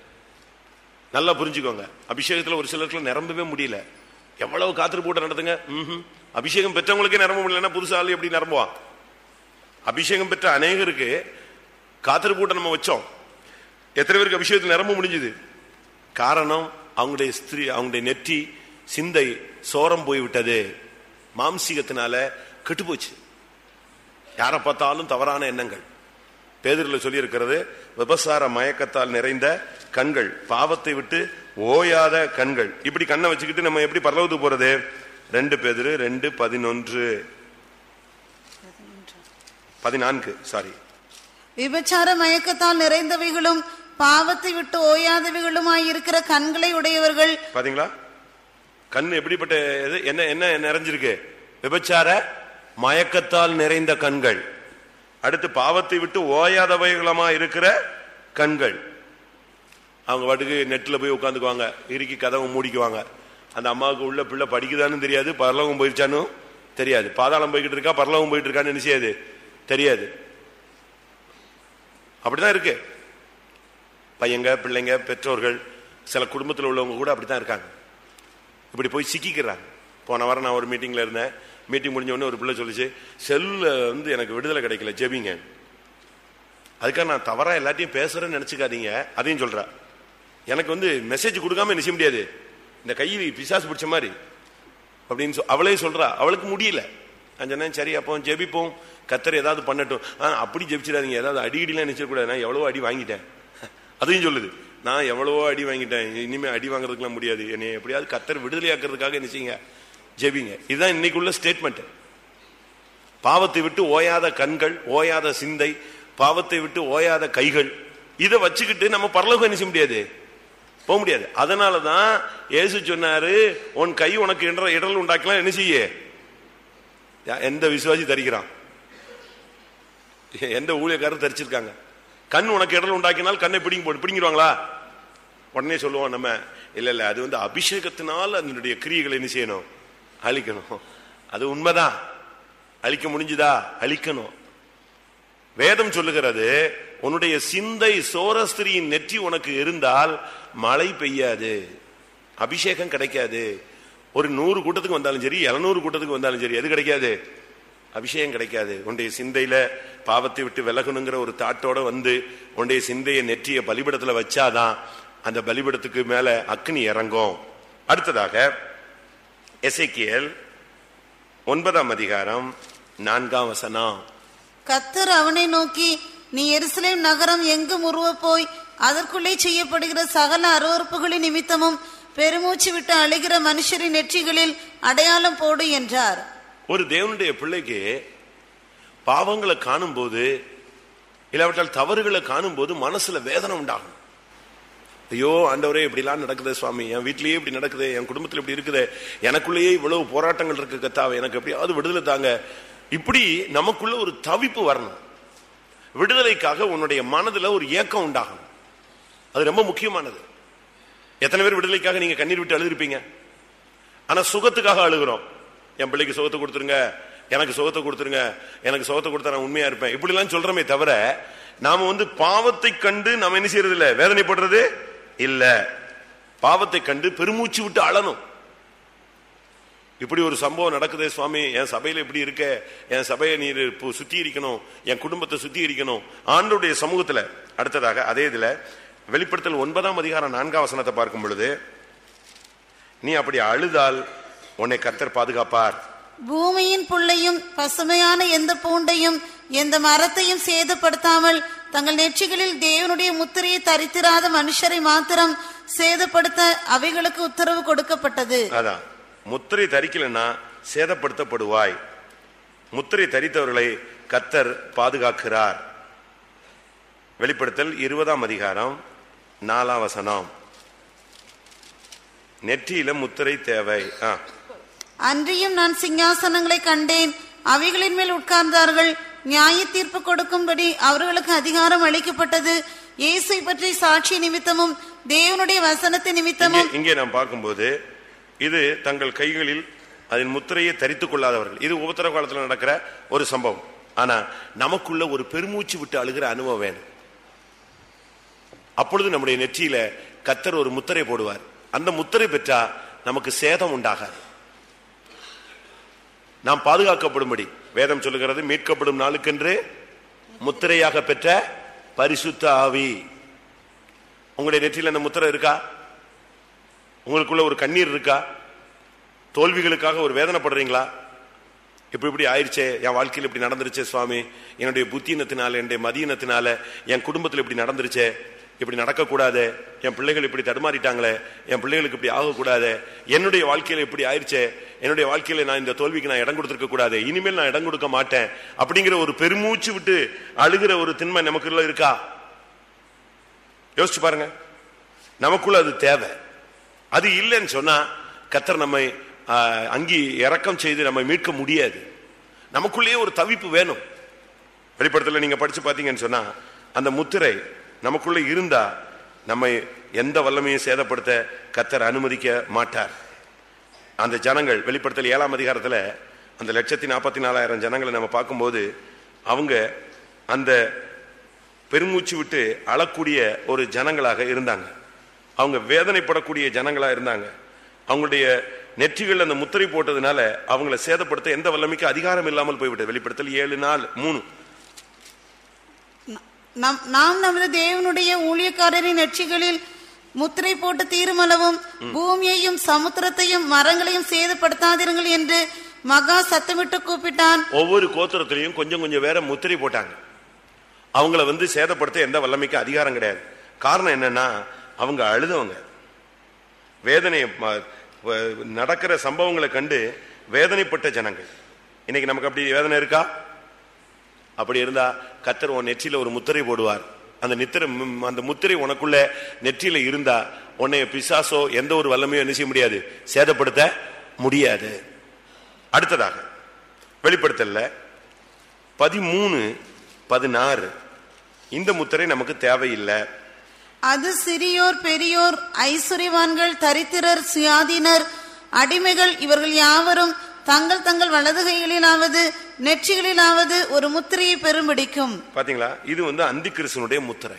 நல்லா புரிஞ்சுக்கோங்க அபிஷேகத்துல ஒரு சிலருக்கு நிரம்பவே முடியல எவ்வளவு காத்திரு போட்டு நடத்துங்க ம்ஹும். அபிஷேகம் பெற்றவங்களுக்கே நிரம்ப முடியலன்னா புதுசு ஆளு எப்படி நிரம்புவான் அபிஷேகம் பெற்ற அநேகருக்கு காத்திரு போட்ட நம்ம வச்சோம் எத்தனை பேருக்கு அபிஷேகத்தில் நிரம்ப முடிஞ்சது காரணம் அவங்களுடைய ஸ்திரீ அவங்களுடைய நெற்றி சிந்தை சோரம் போய்விட்டது மாம்சீகத்தினால கெட்டு போச்சு யாரை பார்த்தாலும் தவறான எண்ணங்கள் பேதரில் சொல்லி இருக்கிறது விபசார மயக்கத்தால் நிறைந்த கண்கள் பாவத்தை விட்டு ஓயாத கண்கள் இப்படி கண்ணை வச்சுக்கிட்டு நம்ம எப்படி பரலவத்துக்கு போறது ரெண்டு பேதிரு ரெண்டு பதினொன்று பதினான்கு சாரி விபச்சார மயக்கத்தால் நிறைந்தவைகளும் பாவத்தை விட்டு ஓயாதவைகளுமாய் இருக்கிற கண்களை உடையவர்கள் பாத்தீங்களா கண் எப்படிப்பட்ட இது என்ன என்ன நிறைஞ்சிருக்கு விபச்சார மயக்கத்தால் நிறைந்த கண்கள் அடுத்து பாவத்தை விட்டு ஓயாதவைகளமா இருக்கிற கண்கள் அவங்க பாட்டுக்கு நெட்ல போய் உட்காந்துக்குவாங்க இறுக்கி கதவை மூடிக்குவாங்க அந்த அம்மாவுக்கு உள்ள பிள்ளை படிக்குதான்னு தெரியாது பரலோகம் போயிருச்சான்னு தெரியாது பாதாளம் போய்கிட்டு இருக்கா பரலோகம் போயிட்டு இருக்கான்னு என்ன செய்யாது தெரியாது அப்படிதான் இருக்கு பையங்க பிள்ளைங்க பெற்றோர்கள் சில குடும்பத்தில் உள்ளவங்க கூட அப்படித்தான் இருக்காங்க இப்படி போய் சிக்கிக்கிறாங்க போன வாரம் நான் ஒரு மீட்டிங்ல இருந்தேன் மீட்டிங் முடிஞ்ச உடனே ஒரு பிள்ளை சொல்லிச்சு செல்ல வந்து எனக்கு விடுதலை கிடைக்கல ஜெபிங்க அதுக்காக நான் தவறா எல்லாத்தையும் பேசுறேன்னு நினைச்சுக்காதீங்க அதையும் சொல்றா எனக்கு வந்து மெசேஜ் கொடுக்காம என்ன செய்ய முடியாது இந்த கையில் பிசாசு பிடிச்ச மாதிரி அப்படின்னு சொ- அவளே சொல்றா அவளுக்கு முடியல நான் சொன்னேன் சரி அப்போ ஜெபிப்போம் கத்தர் ஏதாவது பண்ணட்டும் ஆ அப்படி ஜெபிச்சிடாதீங்க ஏதாவது அடிக்கடிலாம் நினைச்சிடக்கூடாது நான் எவ்வளவோ அடி வாங்கிட்டேன் அதையும் சொல்லுது நான் எவ்வளவோ அடி வாங்கிட்டேன் இனிமே அடி வாங்குறதுக்குலாம் முடியாது என்னை எப்படியாவது கத்தர் விடுதலையாக்குறதுக்காக என்ன செய்யுங்க ஜெபிங்க இதுதான் இன்னைக்குள்ள ஸ்டேட்மெண்ட் பாவத்தை விட்டு ஓயாத கண்கள் ஓயாத சிந்தை பாவத்தை விட்டு ஓயாத கைகள் இதை வச்சுக்கிட்டு நம்ம பரலோகம் என்ன செய்ய முடியாது போக முடியாது அதனாலதான் இயேசு சொன்னாரு உன் கை உனக்கு இடர இடல் உண்டாக்கலாம் என்ன செய்ய யா- எந்த விசுவாசி தரிக்கிறான் எந்த ஊழியக்காரர் தரிச்சிருக்காங்க கண் உனக்கு இடல் உண்டாக்கினால் கண்ணை பிடிங்கி போடு பிடிங்கிடுவாங்களா உடனே சொல்லுவோம் நம்ம இல்ல இல்ல அது வந்து அபிஷேகத்தினால் அதனுடைய கிரியைகளை என்ன செய்யணும் அழிக்கணும் அது உண்மைதான் அழிக்க முடிஞ்சுதா அழிக்கணும் வேதம் சொல்லுகிறது உன்னுடைய சிந்தை சோரஸ்திரியின் நெற்றி உனக்கு இருந்தால் மழை பெய்யாது அபிஷேகம் கிடைக்காது ஒரு நூறு கூட்டத்துக்கு வந்தாலும் சரி இருநூறு கூட்டத்துக்கு வந்தாலும் சரி எது கிடைக்காது அபிஷேகம் கிடைக்காது உன்னுடைய சிந்தையில பாவத்தை விட்டு விலகணுங்கிற ஒரு தாட்டோட வந்து உன்னுடைய சிந்தையை நெற்றிய பலிபிடத்துல வச்சாதான் அந்த பலிபிடத்துக்கு மேல அக்னி இறங்கும் அடுத்ததாக எசேக்கியேல் ஒன்பதாம் அதிகாரம் நான்காம் வசனம் கத்தர் அவனை நோக்கி நீ எருசலேம் நகரம் எங்கும் உருவ போய் அதற்குள்ளே செய்யப்படுகிற சகல அருவறுப்புகளின் நிமித்தமும் பெருமூச்சு விட்டு அழுகிற மனுஷரின் நெற்றிகளில் அடையாளம் போடு என்றார் ஒரு தேவனுடைய பிள்ளைக்கு பாவங்களை காணும்போது இல்லாவிட்டால் தவறுகளை காணும்போது மனசுல வேதனை உண்டாகும் ஐயோ ஆண்டவரே இப்படிலாம் நடக்குது சுவாமி என் வீட்லயே இப்படி நடக்குது என் குடும்பத்தில் இப்படி இருக்குது எனக்குள்ளேயே இவ்வளவு போராட்டங்கள் இருக்கு கத்தாவே எனக்கு எப்படியாவது விடுதலை தாங்க இப்படி நமக்குள்ள ஒரு தவிப்பு வரணும் விடுதலைக்காக உன்னுடைய மனதுல ஒரு ஏக்கம் உண்டாகணும் அது ரொம்ப முக்கியமானது எத்தனை பேர் விடுதலைக்காக நீங்க கண்ணீர் விட்டு அழுதுருப்பீங்க ஆனா சுகத்துக்காக அழுகிறோம் என் பிள்ளைக்கு சுகத்தை கொடுத்துருங்க எனக்கு சுகத்தை கொடுத்துருங்க எனக்கு சுகத்தை கொடுத்தா நான் உண்மையா இருப்பேன் இப்படி எல்லாம் சொல்றோமே தவிர நாம வந்து பாவத்தை கண்டு நாம என்ன செய்யறது இல்ல வேதனைப்படுறது இல்ல பாவத்தை கண்டு பெருமூச்சு விட்டு அழணும் இப்படி ஒரு சம்பவம் நடக்குதே சுவாமி என் சபையில இப்படி இருக்க என் சபையை நீர் இப்போ சுத்தி இருக்கணும் என் குடும்பத்தை சுத்தி இருக்கணும் ஆண்டுடைய சமூகத்துல அடுத்ததாக அதே இதுல வெளிப்படுத்தல் ஒன்பதாம் அதிகாரம் நான்காம் வசனத்தை பார்க்கும் பொழுது நீ அப்படி அழுதால் உன்னை கர்த்தர் பாதுகாப்பார் பூமியின் புல்லையும் பசுமையான எந்த பூண்டையும் எந்த மரத்தையும் சேதப்படுத்தாமல் தங்கள் நெற்றிகளில் தேவனுடைய முத்திரையை தரித்திராத மனுஷரை மாத்திரம் சேதப்படுத்த அவைகளுக்கு உத்தரவு கொடுக்கப்பட்டது அதான் முத்திரை தரிக்கலைன்னா சேதப்படுத்தப்படுவாய் முத்திரை தரித்தவர்களை கர்த்தர் பாதுகாக்கிறார் வெளிப்படுத்தல் இருபதாம் அதிகாரம் நாலாம் வசனம் நெற்றியில முத்திரை தேவை ஆ அன்றியும் நான் சிங்காசனங்களை கண்டேன் அவைகளின் மேல் உட்கார்ந்தார்கள் நியாய தீர்ப்பு கொடுக்கும்படி அவர்களுக்கு அதிகாரம் அளிக்கப்பட்டது இயேசை பற்றி சாட்சி நிமித்தமும் தேவனுடைய வசனத்தை நிமித்தமும் இங்கே- இங்கே நாம் பார்க்கும்போது இது தங்கள் கைகளில் அதன் முத்திரையை தரித்துக் கொள்ளாதவர்கள் இது உபத்திர காலத்தில் நடக்கிற ஒரு சம்பவம் ஆனா நமக்குள்ள ஒரு பெருமூச்சு விட்டு அழுகிற அனுபவம் வேணும் அப்பொழுது நம்முடைய நெற்றியில கத்தர் ஒரு முத்திரை போடுவார் அந்த முத்திரை பெற்றா நமக்கு சேதம் உண்டாகாது நாம் பாதுகாக்கப்படும்படி வேதம் சொல்லுகிறது மீட்கப்படும் நாளுக்கென்று முத்திரையாக பெற்ற பரிசுத்த ஆவி உங்களுடைய நெற்றியில் அந்த முத்திரை இருக்கா உங்களுக்குள்ள ஒரு கண்ணீர் இருக்கா தோல்விகளுக்காக ஒரு வேதனைப்படுறீங்களா இப்படி இப்படி ஆயிடுச்சே என் வாழ்க்கையில் இப்படி நடந்துருச்சே சுவாமி என்னுடைய புத்தியினத்தினால என்னுடைய மதியினத்தினால என் குடும்பத்தில் இப்படி நடந்துருச்சே இப்படி நடக்கக்கூடாது என் பிள்ளைகள் இப்படி தடுமாறிட்டாங்களே என் பிள்ளைகளுக்கு இப்படி ஆகக்கூடாது என்னுடைய வாழ்க்கையில இப்படி ஆயிடுச்சே என்னுடைய வாழ்க்கையில நான் இந்த தோல்விக்கு நான் இடம் கொடுத்துருக்க கூடாது இனிமேல் நான் இடம் கொடுக்க மாட்டேன் அப்படிங்கிற ஒரு பெருமூச்சு விட்டு அழுகிற ஒரு திண்மை நமக்குள்ள இருக்கா யோசிச்சு பாருங்க நமக்குள்ள அது தேவை அது இல்லைன்னு சொன்னா கத்தர் நம்மை ஆ, அங்கி இறக்கம் செய்து நம்மை மீட்க முடியாது நமக்குள்ளேயே ஒரு தவிப்பு வேணும் வெளிப்படத்தில் நீங்க படிச்சு பார்த்தீங்கன்னு சொன்னா அந்த முத்திரை நமக்குள்ள இருந்தா நம்மை எந்த வல்லமையும் சேதப்படுத்த கத்தர் அனுமதிக்க மாட்டார் அந்த ஜனங்கள் வெளிப்படுத்தல் ஏழாம் அதிகாரத்துல அந்த லட்சத்தி நாற்பத்தி நாலாயிரம் ஜனங்களை நம்ம பார்க்கும்போது அவங்க அந்த பெருமூச்சு விட்டு அழக்கூடிய ஒரு ஜனங்களாக இருந்தாங்க அவங்க வேதனைப்படக்கூடிய ஜனங்களா இருந்தாங்க அவங்களுடைய நெற்றிகள் அந்த முத்திரை போட்டதுனால அவங்கள சேதப்படுத்த எந்த வல்லமைக்கு அதிகாரம் இல்லாமல் போய்விட்டது வெளிப்படுத்தல் ஏழு நாள் மூணு நம் நாம் நமது தேவனுடைய ஊழியக்காரரின் நெற்றிகளில் முத்திரை போட்டு தீருமளவும் பூமியையும் சமுத்திரத்தையும் மரங்களையும் சேதப்படுத்தாதிருங்கள் என்று மகா சத்தமிட்டு கூப்பிட்டான் ஒவ்வொரு கோத்திரத்திலையும் கொஞ்சம் கொஞ்சம் வேற முத்திரை போட்டாங்க அவங்கள வந்து சேதப்படுத்த எந்த வல்லமைக்கு அதிகாரம் கிடையாது காரணம் என்னன்னா அவங்க அழுதவங்க வேதனை ம- வ- நடக்கிற சம்பவங்களை கண்டு வேதனைப்பட்ட ஜனங்கள் இன்னைக்கு நமக்கு அப்படி வேதனை இருக்கா அப்படி இருந்தா கத்தர் உன் நெற்றியில ஒரு முத்திரை போடுவார் அந்த நித்திரை ம், அந்த முத்திரை உனக்குள்ள நெற்றியில இருந்தா உன்னைய பிசாசோ எந்த ஒரு வல்லமையும் என்ன செய்ய முடியாது சேதப்படுத்த முடியாது அடுத்ததாக வெளிப்படுத்தல பதிமூணு பதினாறு இந்த முத்திரை நமக்கு தேவையில்லை அது சிறியோர் பெரியோர் ஐஸ்வர்யவான்கள் தரித்திரர் சுயாதீனர் அடிமைகள் இவர்கள் யாவரும் தங்கள் தங்கள் வலது கைகளிலாவது நெற்றிகளிலாவது ஒரு முத்திரையை பெரும்பிடிக்கும் பாத்தீங்களா இது வந்து அந்தி கிறிஸ்தனுடைய முத்திரை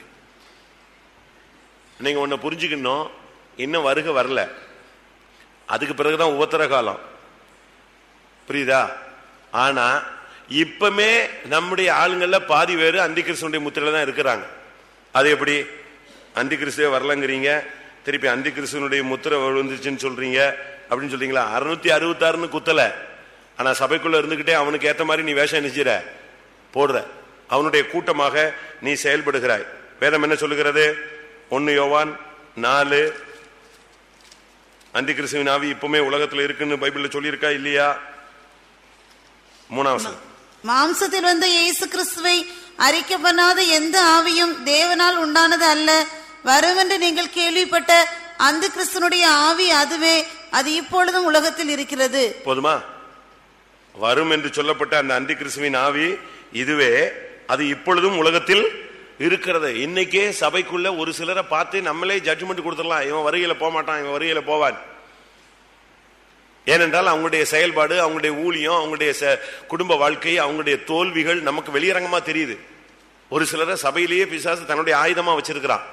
நீங்க ஒண்ணு புரிஞ்சுக்கணும் இன்னும் வருக வரல அதுக்கு பிறகுதான் உபத்திர காலம் புரியுதா ஆனா இப்பமே நம்முடைய ஆளுங்கள்ல பாதி பேரு அந்தி கிறிஸ்தனுடைய முத்திரையில தான் இருக்கிறாங்க அது எப்படி அந்தி கிறிஸ்துவே வரலங்கிறீங்க திருப்பி அந்தி கிறிஸ்துவனுடைய முத்திரை விழுந்துச்சுன்னு சொல்றீங்க அப்படின்னு சொல்றீங்களா அறுநூத்தி அறுபத்தாறுன்னு குத்தல ஆனா சபைக்குள்ள இருந்துகிட்டே அவனுக்கு ஏத்த மாதிரி நீ வேஷம் நினைச்சிட போடுற அவனுடைய கூட்டமாக நீ செயல்படுகிறாய் வேதம் என்ன சொல்லுகிறது ஒன்னு யோவான் நாலு அந்தி கிறிஸ்துவின் ஆவி இப்பவுமே உலகத்துல இருக்குன்னு பைபிள்ல சொல்லியிருக்கா இல்லையா மூணாவது வசனம். மாம்சத்தில் வந்த இயேசு கிறிஸ்துவை அறிக்கை பண்ணாத எந்த ஆவியும் தேவனால் உண்டானது அல்ல வருமென்று நீங்கள் கேள்விப்பட்ட அந்த கிறிஸ்தனுடைய ஆவி அதுவே அது இப்பொழுதும் உலகத்தில் இருக்கிறது போதுமா வரும் என்று சொல்லப்பட்ட அந்த அந்தி கிறிஸ்துவின் ஆவி இதுவே அது இப்பொழுதும் உலகத்தில் இருக்கிறது இன்னைக்கே சபைக்குள்ள ஒரு சிலரை பார்த்து நம்மளே ஜட்ஜ்மெண்ட் கொடுத்துடலாம் இவன் வருகையில போக மாட்டான் இவன் வருகையில போவான் ஏனென்றால் அவங்களுடைய செயல்பாடு அவங்களுடைய ஊழியம் அவங்களுடைய ச- குடும்ப வாழ்க்கை அவங்களுடைய தோல்விகள் நமக்கு வெளியரங்கமா தெரியுது ஒரு சிலரை சபையிலேயே பிசாசு தன்னுடைய ஆயுதமா வச்சிருக்கிறான்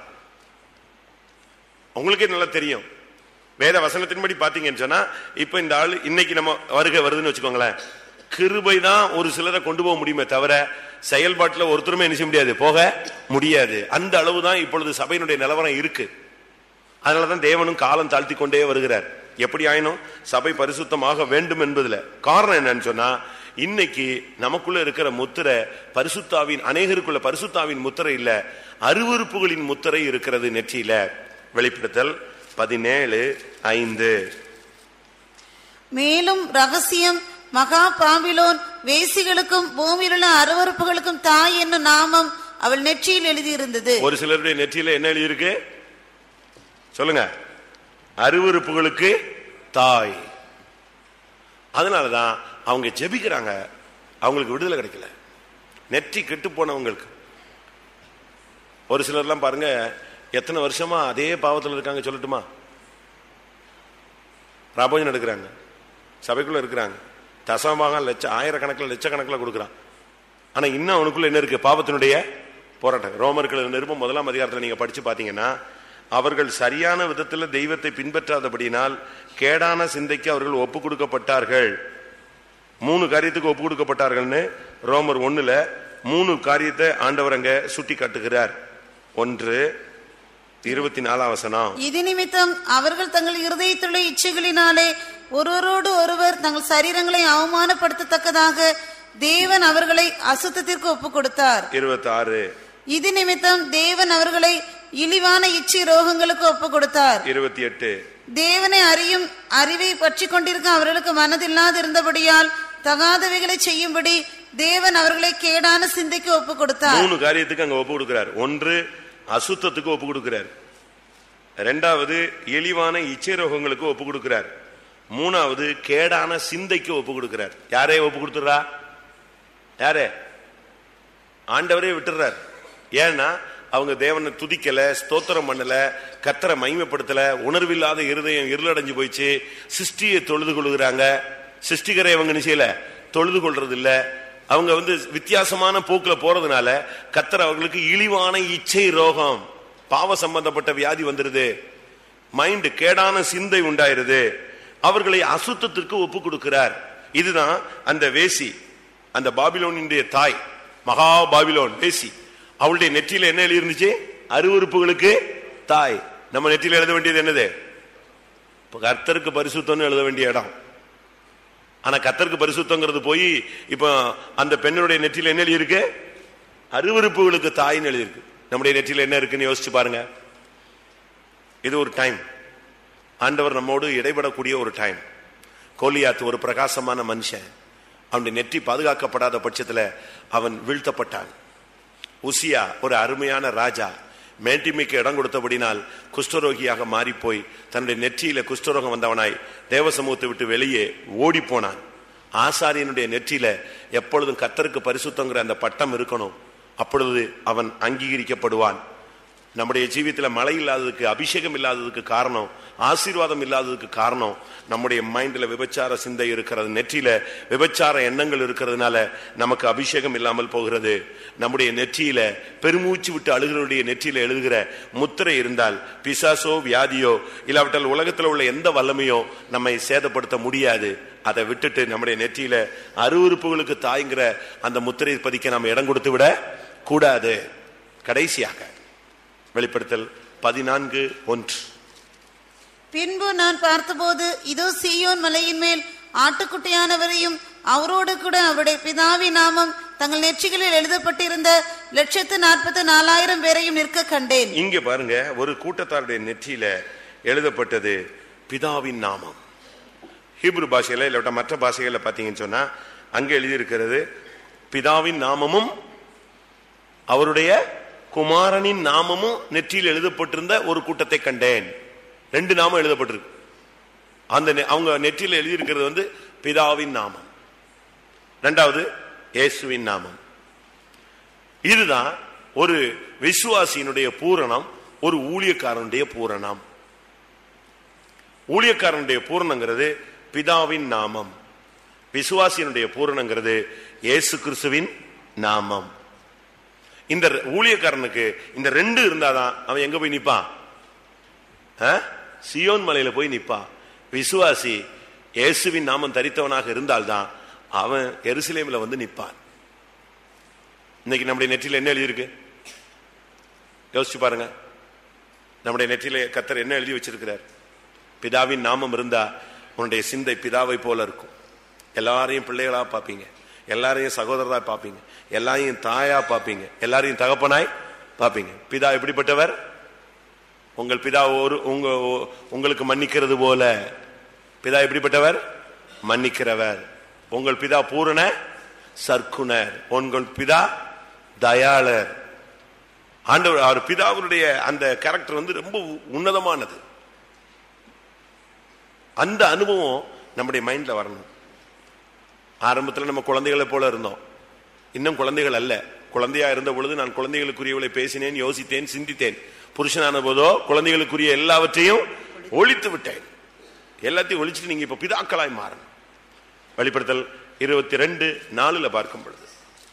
உங்களுக்கே நல்லா தெரியும் வேத வசனத்தின்படி பாத்தீங்கன்னு சொன்னா இப்ப இந்த ஆள் இன்னைக்கு நம்ம வருகை வருதுன்னு வச்சுக்கோங்களேன் கிருபை தான் ஒரு சிலரை கொண்டு போக முடியுமே தவிர செயல்பாட்டுல ஒருத்தருமே என்ன செய்ய முடியாது போக முடியாது அந்த அளவு தான் இப்பொழுது சபையினுடைய நிலவரம் இருக்கு அதனாலதான் தேவனும் காலம் தாழ்த்தி கொண்டே வருகிறார் எப்படி ஆயினும் சபை பரிசுத்தமாக வேண்டும் என்பதுல காரணம் என்னன்னு சொன்னா இன்னைக்கு நமக்குள்ள இருக்கிற முத்திரை பரிசுத்தாவின் அநேகருக்குள்ள பரிசுத்தாவின் முத்திரை இல்ல அருவருப்புகளின் முத்திரை இருக்கிறது நெற்றியில வெளிப்படுத்தல் பதினேழு ஐந்து மேலும் ரகசியம் மகா பாபிலோன் வேசிகளுக்கும் பூமியிலுள்ள அருவறுப்புகளுக்கும் தாய் என்னும் நாமம் அவள் நெற்றியில் எழுதியிருந்தது ஒரு சிலருடைய நெற்றியில என்ன எழுதியிருக்கு சொல்லுங்க அருவருப்புகளுக்கு தாய் அதனாலதான் அவங்க ஜெபிக்கிறாங்க அவங்களுக்கு விடுதலை கிடைக்கல நெற்றி கெட்டு போனவங்களுக்கு ஒரு சிலர்லாம் பாருங்க எத்தனை வருஷமா அதே பாவத்தில் இருக்காங்க சொல்லட்டுமா ராபோஜன் எடுக்கிறாங்க சபைக்குள்ள இருக்கிறாங்க தசமாக லட்ச ஆயிரக்கணக்கில் லட்சக்கணக்கில் கொடுக்குறான் ஆனா இன்னும் அவனுக்குள்ள என்ன இருக்கு பாவத்தினுடைய போராட்டம் ரோமர்கள் நிருபம் முதலாம் அதிகாரத்தில் நீங்க படிச்சு பாத்தீங்கன்னா அவர்கள் சரியான விதத்தில் தெய்வத்தை பின்பற்றாதபடியினால் கேடான சிந்தைக்கு அவர்கள் ஒப்பு கொடுக்கப்பட்டார்கள் மூணு காரியத்துக்கு ஒப்பு கொடுக்கப்பட்டார்கள்னு ரோமர் ஒண்ணுல மூணு காரியத்தை ஆண்டவர் அங்க சுட்டி காட்டுகிறார் ஒன்று இருபத்தி நாலாம் வசனம் இது நிமித்தம் அவர்கள் தங்கள் இருதயத்துள்ள இச்சைகளினாலே ஒருவரோடு ஒருவர் தங்கள் சரீரங்களை அவமானப்படுத்தத்தக்கதாக தேவன் அவர்களை அசுத்தத்திற்கு ஒப்புக் கொடுத்தார் இருபத்தி ஆறு இது நிமித்தம் தேவன் அவர்களை இழிவான இச்சை ரோகங்களுக்கு ஒப்புக் கொடுத்தார் இருபத்தி எட்டு தேவனை அறியும் அறிவை பற்றி கொண்டிருக்க அவர்களுக்கு மனதில்லாது இருந்தபடியால் தகாதவைகளை செய்யும்படி தேவன் அவர்களை கேடான சிந்தைக்கு ஒப்புக் கொடுத்தார் மூணு காரியத்துக்கு அங்க ஒப்பு கொடுக்கிறார் ஒன்று அசுத்தத்துக்கு ஒப்பு கொடுக்கிறார் ரெண்டாவது இழிவான இச்சை ரோகங்களுக்கு ஒப்பு கொடுக்கிறார் மூணாவது கேடான சிந்தைக்கு ஒப்பு கொடுக்கிறார் யாரே ஒப்பு கொடுத்துறா யாரே ஆண்டவரே விட்டுறார் ஏன்னா அவங்க தேவனை துதிக்கல ஸ்தோத்திரம் பண்ணல கத்தரை மகிமைப்படுத்தல உணர்வில்லாத இருதயம் இருளடைஞ்சு போயிடுச்சு சிருஷ்டியை தொழுது கொள்கிறாங்க சிருஷ்டிகரை அவங்க நிச்சயல தொழுது கொள்றது இல்ல அவங்க வந்து வித்தியாசமான போக்குல போறதுனால கத்தர் அவங்களுக்கு இழிவான இச்சை ரோகம் பாவ சம்பந்தப்பட்ட வியாதி வந்துருது மைண்ட் கேடான சிந்தை உண்டாயிருது அவர்களை அசுத்தத்திற்கு ஒப்பு கொடுக்கிறார் இதுதான் அந்த வேசி அந்த பாபிலோனினுடைய தாய் மகா பாபிலோன் வேசி அவளுடைய நெற்றியில என்ன எழுதி இருந்துச்சு அருவறுப்புகளுக்கு தாய் நம்ம நெற்றியில எழுத வேண்டியது என்னது இப்ப கர்த்தருக்கு பரிசுத்தம்னு எழுத வேண்டிய இடம் ஆனா கர்த்தருக்கு பரிசுத்தங்கிறது போய் இப்ப அந்த பெண்ணுடைய நெற்றியில என்ன எழுதி இருக்கு அருவறுப்புகளுக்கு தாயின்னு எழுதி இருக்கு நம்முடைய நெற்றியில என்ன இருக்குன்னு யோசிச்சு பாருங்க இது ஒரு டைம் ஆண்டவர் நம்மோடு இடைபடக்கூடிய ஒரு டைம் கோலியாத்து ஒரு பிரகாசமான மனுஷன் அவனுடைய நெற்றி பாதுகாக்கப்படாத பட்சத்துல அவன் வீழ்த்தப்பட்டான் உசியா ஒரு அருமையான ராஜா மேட்டிமைக்கு இடம் கொடுத்தபடினால் குஷ்டரோகியாக மாறிப்போய் தன்னுடைய நெற்றியில குஷ்டரோகம் வந்தவனாய் தேவ சமூகத்தை விட்டு வெளியே ஓடி போனான் ஆசாரியனுடைய நெற்றியில எப்பொழுதும் கத்தருக்கு பரிசுத்தங்கிற அந்த பட்டம் இருக்கணும் அப்பொழுது அவன் அங்கீகரிக்கப்படுவான் நம்முடைய ஜீவியத்தில் மழை இல்லாததுக்கு அபிஷேகம் இல்லாததுக்கு காரணம் ஆசீர்வாதம் இல்லாததுக்கு காரணம் நம்முடைய மைண்ட்ல விபச்சார சிந்தை இருக்கிறது நெற்றியில விபச்சார எண்ணங்கள் இருக்கிறதுனால நமக்கு அபிஷேகம் இல்லாமல் போகிறது நம்முடைய நெற்றியில பெருமூச்சு விட்டு அழுகிறவருடைய நெற்றியில எழுதுகிற முத்திரை இருந்தால் பிசாசோ வியாதியோ இல்லாவிட்டால் உலகத்தில் உள்ள எந்த வல்லமையோ நம்மை சேதப்படுத்த முடியாது அதை விட்டுட்டு நம்முடைய நெற்றியில அருவறுப்புகளுக்கு தாய்ங்கிற அந்த முத்திரை பதிக்க நாம் இடம் கொடுத்து விட கூடாது கடைசியாக வெளிப்படுத்தல் பதினான்கு ஒன்று பின்பு நான் பார்த்தபோது இதோ சீயோன் மலையின் மேல் ஆட்டுக்குட்டியானவரையும் அவரோடு கூட அவருடைய பிதாவின் நாமம் தங்கள் நெற்றிகளில் எழுதப்பட்டிருந்த லட்சத்து நாற்பத்து நாலாயிரம் பேரையும் நிற்க கண்டேன் இங்க பாருங்க ஒரு கூட்டத்தாருடைய நெற்றியில எழுதப்பட்டது பிதாவின் நாமம் ஹீப்ரு பாஷையில இல்லாட்ட மற்ற பாஷைகள்ல பாத்தீங்கன்னு சொன்னா அங்க எழுதியிருக்கிறது பிதாவின் நாமமும் அவருடைய குமாரனின் நாமமும் நெற்றியில் எழுதப்பட்டிருந்த ஒரு கூட்டத்தை கண்டேன் ரெண்டு நாமம் எழுதப்பட்டிருக்கு அந்த நெ- அவங்க நெற்றியில் எழுதியிருக்கிறது வந்து பிதாவின் நாமம் ரெண்டாவது இயேசுவின் நாமம் இதுதான் ஒரு விசுவாசியினுடைய பூரணம் ஒரு ஊழியக்காரனுடைய பூரணம் ஊழியக்காரனுடைய பூரணங்கிறது பிதாவின் நாமம் விசுவாசியினுடைய பூரணங்கிறது இயேசு கிறிஸ்துவின் நாமம் இந்த ரெ- ஊழியக்காரனுக்கு இந்த ரெண்டு இருந்தாதான் அவன் எங்க போய் நிப்பான் ஆ? சியோன் மலையில போய் நிப்பான் விசுவாசி இயேசுவின் நாமம் தரித்தவனாக இருந்தால்தான் அவன் எருசலேமில் வந்து நிப்பான் இன்னைக்கு நம்முடைய நெற்றியில் என்ன எழுதியிருக்கு யோசிச்சு பாருங்க நம்முடைய நெற்றியில கத்தர் என்ன எழுதி வச்சிருக்கிறார் பிதாவின் நாமம் இருந்தா உன்னுடைய சிந்தை பிதாவை போல இருக்கும் எல்லாரையும் பிள்ளைகளா பார்ப்பீங்க எல்லாரையும் சகோதரரா பார்ப்பீங்க எல்லாரையும் தாயா பார்ப்பீங்க எல்லாரையும் தகப்பனாய் பார்ப்பீங்க பிதா எப்படிப்பட்டவர் உங்கள் பிதா ஒரு உங்க உங்களுக்கு மன்னிக்கிறது போல பிதா எப்படிப்பட்டவர் மன்னிக்கிறவர் உங்கள் பிதா பூரண சர்க்குணர் உங்கள் பிதா தயாளர் ஆண்டவர் அவர் பிதாவுடைய அந்த கேரக்டர் வந்து ரொம்ப உன்னதமானது அந்த அனுபவம் நம்முடைய மைண்ட்ல வரணும் ஆரம்பத்தில் நம்ம குழந்தைகளை போல இருந்தோம் இன்னும் குழந்தைகள் அல்ல குழந்தையா இருந்த பொழுது நான் குழந்தைகளுக்குரியவளை பேசினேன் யோசித்தேன் சிந்தித்தேன் புருஷனான போதோ குழந்தைகளுக்குரிய எல்லாவற்றையும் ஒழித்து விட்டேன் எல்லாத்தையும் ஒழிச்சிட்டு நீங்க இப்ப பிதாக்களாய் மாறணும் வெளிப்படுத்தல் இருபத்தி ரெண்டு நாலுல பார்க்கும் பொழுது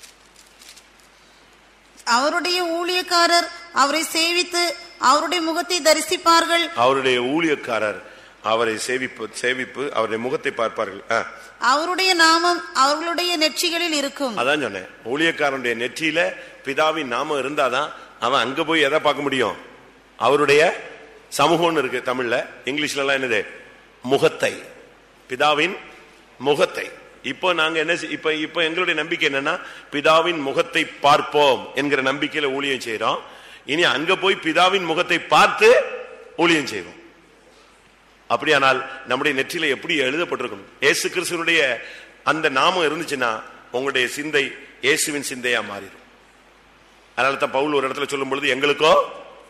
அவருடைய ஊழியக்காரர் அவரை சேவித்து அவருடைய முகத்தை தரிசிப்பார்கள் அவருடைய ஊழியக்காரர் அவரை சேவிப்பு சேவிப்பு அவருடைய முகத்தை பார்ப்பார்கள் ஆ, அவருடைய நாமம் அவர்களுடைய நெற்றிகளில் இருக்கும் அதான் சொன்னேன் ஊழியக்காரனுடைய நெற்றியில பிதாவின் நாமம் இருந்தாதான் அவன் அங்க போய் எதை பார்க்க முடியும் அவருடைய சமூகம்னு இருக்கு தமிழ்ல இங்கிலீஷ்ல எல்லாம் என்னது முகத்தை பிதாவின் முகத்தை இப்போ நாங்க என்ன செய்- இப்ப இப்ப எங்களுடைய நம்பிக்கை என்னன்னா பிதாவின் முகத்தை பார்ப்போம் என்கிற நம்பிக்கையில ஊழியம் செய்றோம் இனி அங்க போய் பிதாவின் முகத்தை பார்த்து ஊழியம் செய்வோம் அப்படியானால் நம்முடைய நெற்றியில எப்படி எழுதப்பட்டிருக்கும் இயேசு கிறிஸ்துவனுடைய அந்த நாமம் இருந்துச்சுன்னா உங்களுடைய சிந்தை இயேசுவின் சிந்தையா மாறிடும் அதனால தான் பவுல் ஒரு இடத்துல சொல்லும் பொழுது எங்களுக்கோ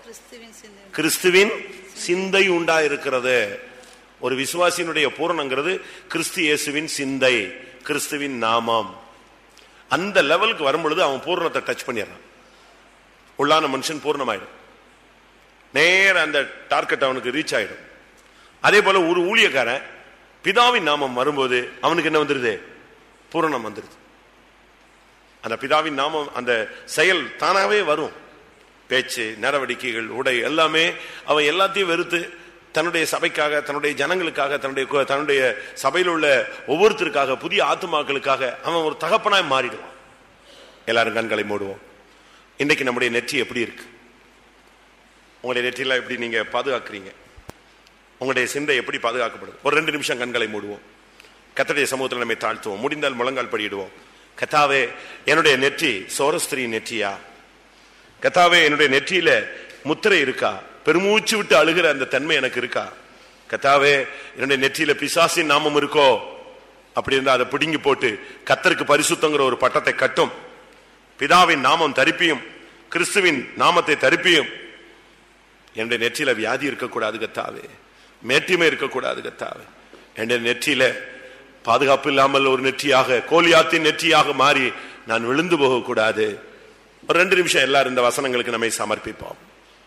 கிறிஸ்துவின் சிந்தை கிறிஸ்துவின் சிந்தை உண்டாயிருக்கிறது ஒரு விசுவாசியினுடைய பூரணங்கிறது கிறிஸ்து இயேசுவின் சிந்தை கிறிஸ்துவின் நாமம் அந்த லெவலுக்கு வரும்பொழுது அவன் பூரணத்தை டச் பண்ணிடுறான் உள்ளான மனுஷன் பூர்ணமாயிடும் நேர அந்த டார்கெட் அவனுக்கு ரீச் ஆயிடும் அதே போல ஒரு ஊழியக்காரன் பிதாவின் நாமம் வரும்போது அவனுக்கு என்ன வந்துருது பூரணம் வந்துருது அந்த பிதாவின் நாமம் அந்த செயல் தானாவே வரும் பேச்சு நடவடிக்கைகள் உடை எல்லாமே அவன் எல்லாத்தையும் வெறுத்து தன்னுடைய சபைக்காக தன்னுடைய ஜனங்களுக்காக தன்னுடைய கு- தன்னுடைய சபையில் உள்ள ஒவ்வொருத்தருக்காக புதிய ஆத்துமாக்களுக்காக அவன் ஒரு தகப்பனாய் மாறிடுவான் எல்லாரும் கண்களை மூடுவோம் இன்னைக்கு நம்முடைய நெற்றி எப்படி இருக்கு உங்களுடைய நெற்றியெல்லாம் எப்படி நீங்க பாதுகாக்கிறீங்க உங்களுடைய சிந்தை எப்படி பாதுகாக்கப்படுது ஒரு ரெண்டு நிமிஷம் கண்களை மூடுவோம் கத்தடைய சமூகத்தில் நம்மை தாழ்த்துவோம் முடிந்தால் முழங்கால் படியிடுவோம் கத்தாவே என்னுடைய நெற்றி சோரஸ்திரி நெற்றியா கத்தாவே என்னுடைய நெற்றியில முத்திரை இருக்கா பெருமூச்சு விட்டு அழுகிற அந்த தன்மை எனக்கு இருக்கா கத்தாவே என்னுடைய நெற்றியில பிசாசின் நாமம் இருக்கோ அப்படி இருந்தா அதை பிடுங்கி போட்டு கத்தருக்கு பரிசுத்தங்கிற ஒரு பட்டத்தை கட்டும் பிதாவின் நாமம் தரிப்பியும் கிறிஸ்துவின் நாமத்தை தரிப்பியும் என்னுடைய நெற்றியில வியாதி இருக்கக்கூடாது கத்தாவே மேட்டிமை இருக்கக்கூடாது கத்தாவே என்னுடைய நெற்றியில பாதுகாப்பு இல்லாமல் ஒரு நெற்றியாக கோலியாத்தின் நெற்றியாக மாறி நான் விழுந்து போகக்கூடாது ஒரு ரெண்டு நிமிஷம் எல்லாரும் இந்த வசனங்களுக்கு நம்மை சமர்ப்பிப்போம்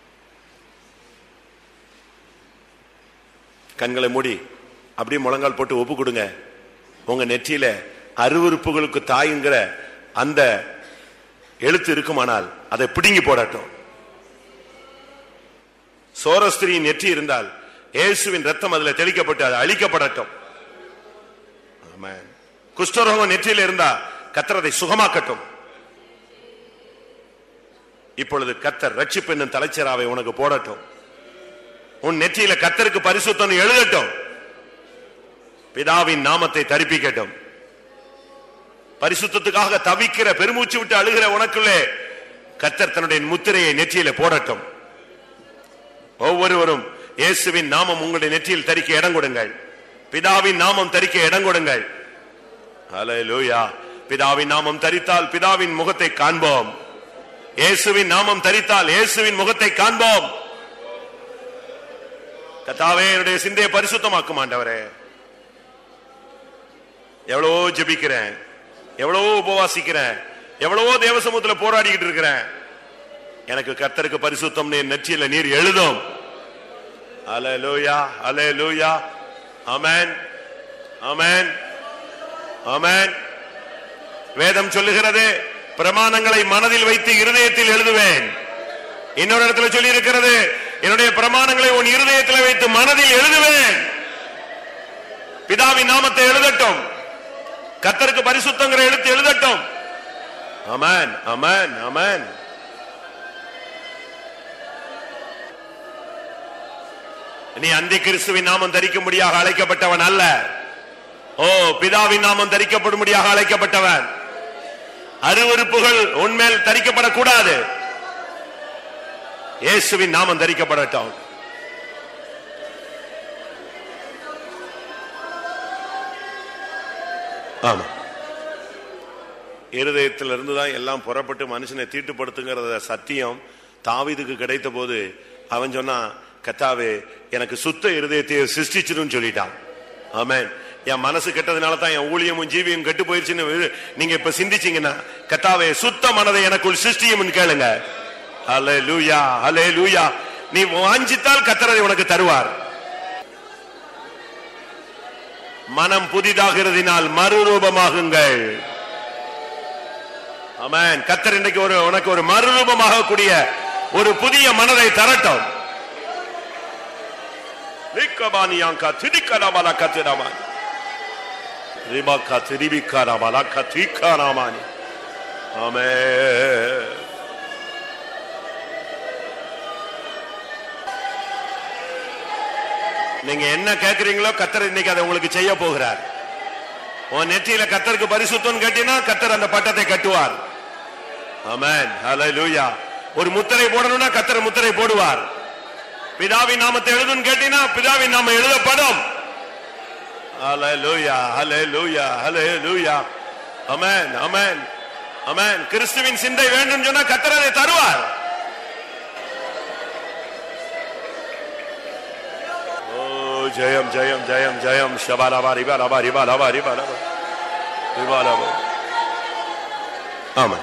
கண்களை மூடி அப்படியே முழங்கால் போட்டு ஒப்பு கொடுங்க உங்க நெற்றியில அருவருப்புகளுக்கு தாயுங்கிற அந்த எழுத்து இருக்குமானால் அதை பிடுங்கி போடட்டும் சோரஸ்திரியின் நெற்றி இருந்தால் இயேசுவின் ரத்தம் அதுல தெளிக்கப்பட்டு அது அழிக்கப்படட்டும் ஆமென். குஷ்டரோகம் நெற்றியில இருந்தா கத்தரதை சுகமாக்கட்டும் இப்பொழுது கத்தர் ரட்சிப்பு என்னும் தலைச்சராவை உனக்கு போடட்டும் உன் நெற்றியில கத்தருக்கு பரிசுத்தம் எழுதட்டும் பிதாவின் நாமத்தை தரிப்பிக்கட்டும் பரிசுத்தத்துக்காக தவிக்கிற பெருமூச்சு விட்டு அழுகிற உனக்குள்ளே கத்தர் தன்னுடைய முத்திரையை நெற்றியில போடட்டும் ஒவ்வொருவரும் இயேசுவின் நாமம் உங்களுடைய நெற்றியில் தரிக்க இடம் கொடுங்கள் பிதாவின் நாமம் தரிக்க இடம் கொடுங்கள் ஹalleluya பிதாவின் நாமம் தரித்தால் பிதாவின் முகத்தை காண்போம் இயேசுவின் நாமம் தரித்தால் இயேசுவின் முகத்தை காண்போம் கத்தாவே என்னுடைய சிந்தையை பரிசுத்தமாக்கும் ஆண்டவரே எவ்வளவோ ஜெபிக்கிறேன் எவ்வளவோ உபவாசிக்கிறேன் எவ்வளவோ தேவசமூகத்துல போராடிக்கிட்டு இருக்கிறேன் எனக்கு கர்த்தருக்கு பரிசுத்தம் என் நெற்றியில நீர் எழுதும் அலலூயா அலலூயா அமேன் அமேன் அமேன் வேதம் சொல்லுகிறது பிரமாணங்களை மனதில் வைத்து இருதயத்தில் எழுதுவேன் இன்னொரு இடத்துல சொல்லி இருக்கிறது என்னுடைய பிரமாணங்களை உன் இருதயத்தில் வைத்து மனதில் எழுதுவேன் பிதாவின் நாமத்தை எழுதட்டும் கத்தருக்கு பரிசுத்தங்கிற எழுத்து எழுதட்டும் அமேன் அமேன் அமேன் நீ அந்தி கிறிஸ்துவின் நாமம் தரிக்கும்படியாக அழைக்கப்பட்டவன் அல்ல ஓ பிதாவின் நாமம் தரிக்கப்படும்படியாக அழைக்கப்பட்டவன் அருவருப்புகள் உன்மேல் தரிக்கப்படக்கூடாது இயேசுவின் நாமம் தரிக்கப்படட்டும் ஆமா இருதயத்தில் இருந்துதான் எல்லாம் புறப்பட்டு மனுஷனை தீட்டுப்படுத்துங்கிறத சத்தியம் தாவீதுக்கு கிடைத்த போது அவன் சொன்னான் கத்தாவே எனக்கு சுத்த இருதயத்தை சிருஷ்டிச்சிடும் சொல்லிட்டான் ஆமென் என் மனசு கெட்டதுனால தான் என் ஊழியமும் ஜீவியம் கெட்டு போயிருச்சுன்னு வி- நீங்க இப்ப சிந்திச்சீங்கன்னா கத்தாவே சுத்த மனதை எனக்குள் சிருஷ்டியும் கேளுங்க அலே லூயா அலே லூயா நீ வாஞ்சித்தால் கத்தரதை உனக்கு தருவார் மனம் புதிதாகிறதினால் மறுரூபமாகுங்கள் ஆமென் கத்தர் இன்னைக்கு ஒரு உனக்கு ஒரு மறுரூபமாக கூடிய ஒரு புதிய மனதை தரட்டும் லிக்கபானியாங்கா திடிக்கரமல கத்திரமானி ரிபக்கா திரிபிக்கரமல கத்திக்கரமானி ஆமென் நீங்க என்ன கேக்குறீங்களோ கத்தர் இன்னைக்கு அதை உங்களுக்கு செய்ய போகிறார் உன் நெற்றியில கத்தருக்கு பரிசுத்தம் கட்டினா கத்தர் அந்த பட்டத்தை கட்டுவார் ஆமென் ஹalleluya ஒரு முத்திரை போடணும்னா கத்தர் முத்திரை போடுவார் பிதாவின் நாமத்தை எழுதுன்னு கேட்டினா பிதாவின் நாமம் எழுதப்படும் ஹalleluya ஹalleluya ஹalleluya ஆமென் ஆமென் ஆமென் கிறிஸ்துவின் சிந்தை வேண்டும் சொன்னா கத்தர் அதை தருவார் ஜெயம் ஜெயம் ஜெயம் ஜெயம் ஷபாலாபா ரிபாலாபா ரிபாலாபா ரிபாலாபா ரிபாலாபா ஆமா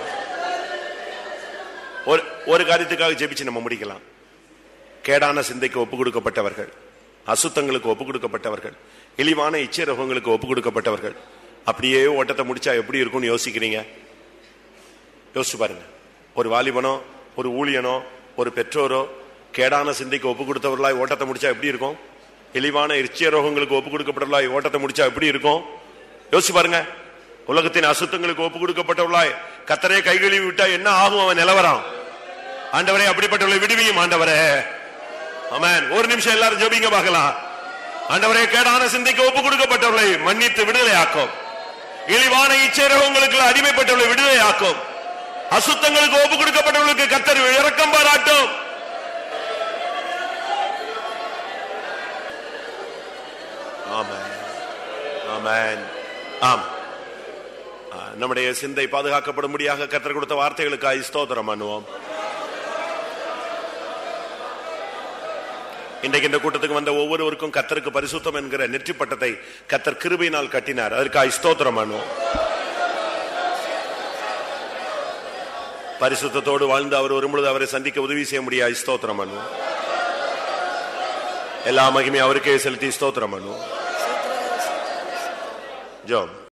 ஒரு ஒரு காரியத்துக்காக ஜெபிச்சு நம்ம முடிக்கலாம் கேடான சிந்தைக்கு ஒப்பு கொடுக்கப்பட்டவர்கள் அசுத்தங்களுக்கு ஒப்பு கொடுக்கப்பட்டவர்கள் இழிவான இச்சரகங்களுக்கு ஒப்பு கொடுக்கப்பட்டவர்கள் அப்படியே ஓட்டத்தை முடிச்சா எப்படி இருக்கும்னு யோசிக்கிறீங்க யோசிச்சு பாருங்க ஒரு வாலிபனோ ஒரு ஊழியனோ ஒரு பெற்றோரோ கேடான சிந்தைக்கு ஒப்பு கொடுத்தவர்களாய் ஓட்டத்தை முடிச்சா எப்படி இருக்கும் இழிவான இச்சரகங்களுக்கு ஒப்பு கொடுக்கப்பட்டவர்களாய் ஓட்டத்தை முடிச்சா எப்படி இருக்கும் யோசிச்சு பாருங்க உலகத்தின் அசுத்தங்களுக்கு ஒப்பு கொடுக்கப்பட்டவர்களாய் கத்தரே கைகழுவி விட்டா என்ன ஆகும் அவன் நிலவரம் ஆண்டவரே அப்படிப்பட்டவர்களை விடுவியும் ஆண்டவரே ஆமென் ஒரு நிமிஷம் எல்லாரும் ஜெபிங்க பார்க்கலாம் ஆண்டவரே கேடான சிந்தைக்கு ஒப்பு கொடுக்கப்பட்டவர்களை மன்னித்து விடுதலை ஆக்கும் இழிவான இச்சேரகங்களுக்கு அடிமைப்பட்டவர்களை விடுதலை ஆக்கும் அசுத்தங்களுக்கு ஒப்பு கொடுக்கப்பட்டவர்களுக்கு கத்தர் இறக்கம் பாராட்டும் ஆமென் ஆமென் ஆம் ஆ, நம்முடைய சிந்தை பாதுகாக்கப்படும்படியாக கத்தர் கொடுத்த வார்த்தைகளுக்காக ஸ்தோத்திரம் பண்ணுவோம் இன்றைக்கு இந்த கூட்டத்துக்கு வந்த ஒவ்வொருவருக்கும் கத்தருக்கு பரிசுத்தம் என்கிற நெற்றி பட்டத்தை கத்தர் கிருபையினால் கட்டினார் அதற்காக ஸ்தோத்திரம் பண்ணுவோம் பரிசுத்தத்தோடு வாழ்ந்து அவர் வரும்பொழுது அவரை சந்திக்க உதவி செய்ய முடியாது ஸ்தோத்திரம் பண்ணுவோம் எல்லா மகிமையும் அவருக்கே செலுத்தி ஸ்தோத்திரம் பண்ணுவோம் ஜோம்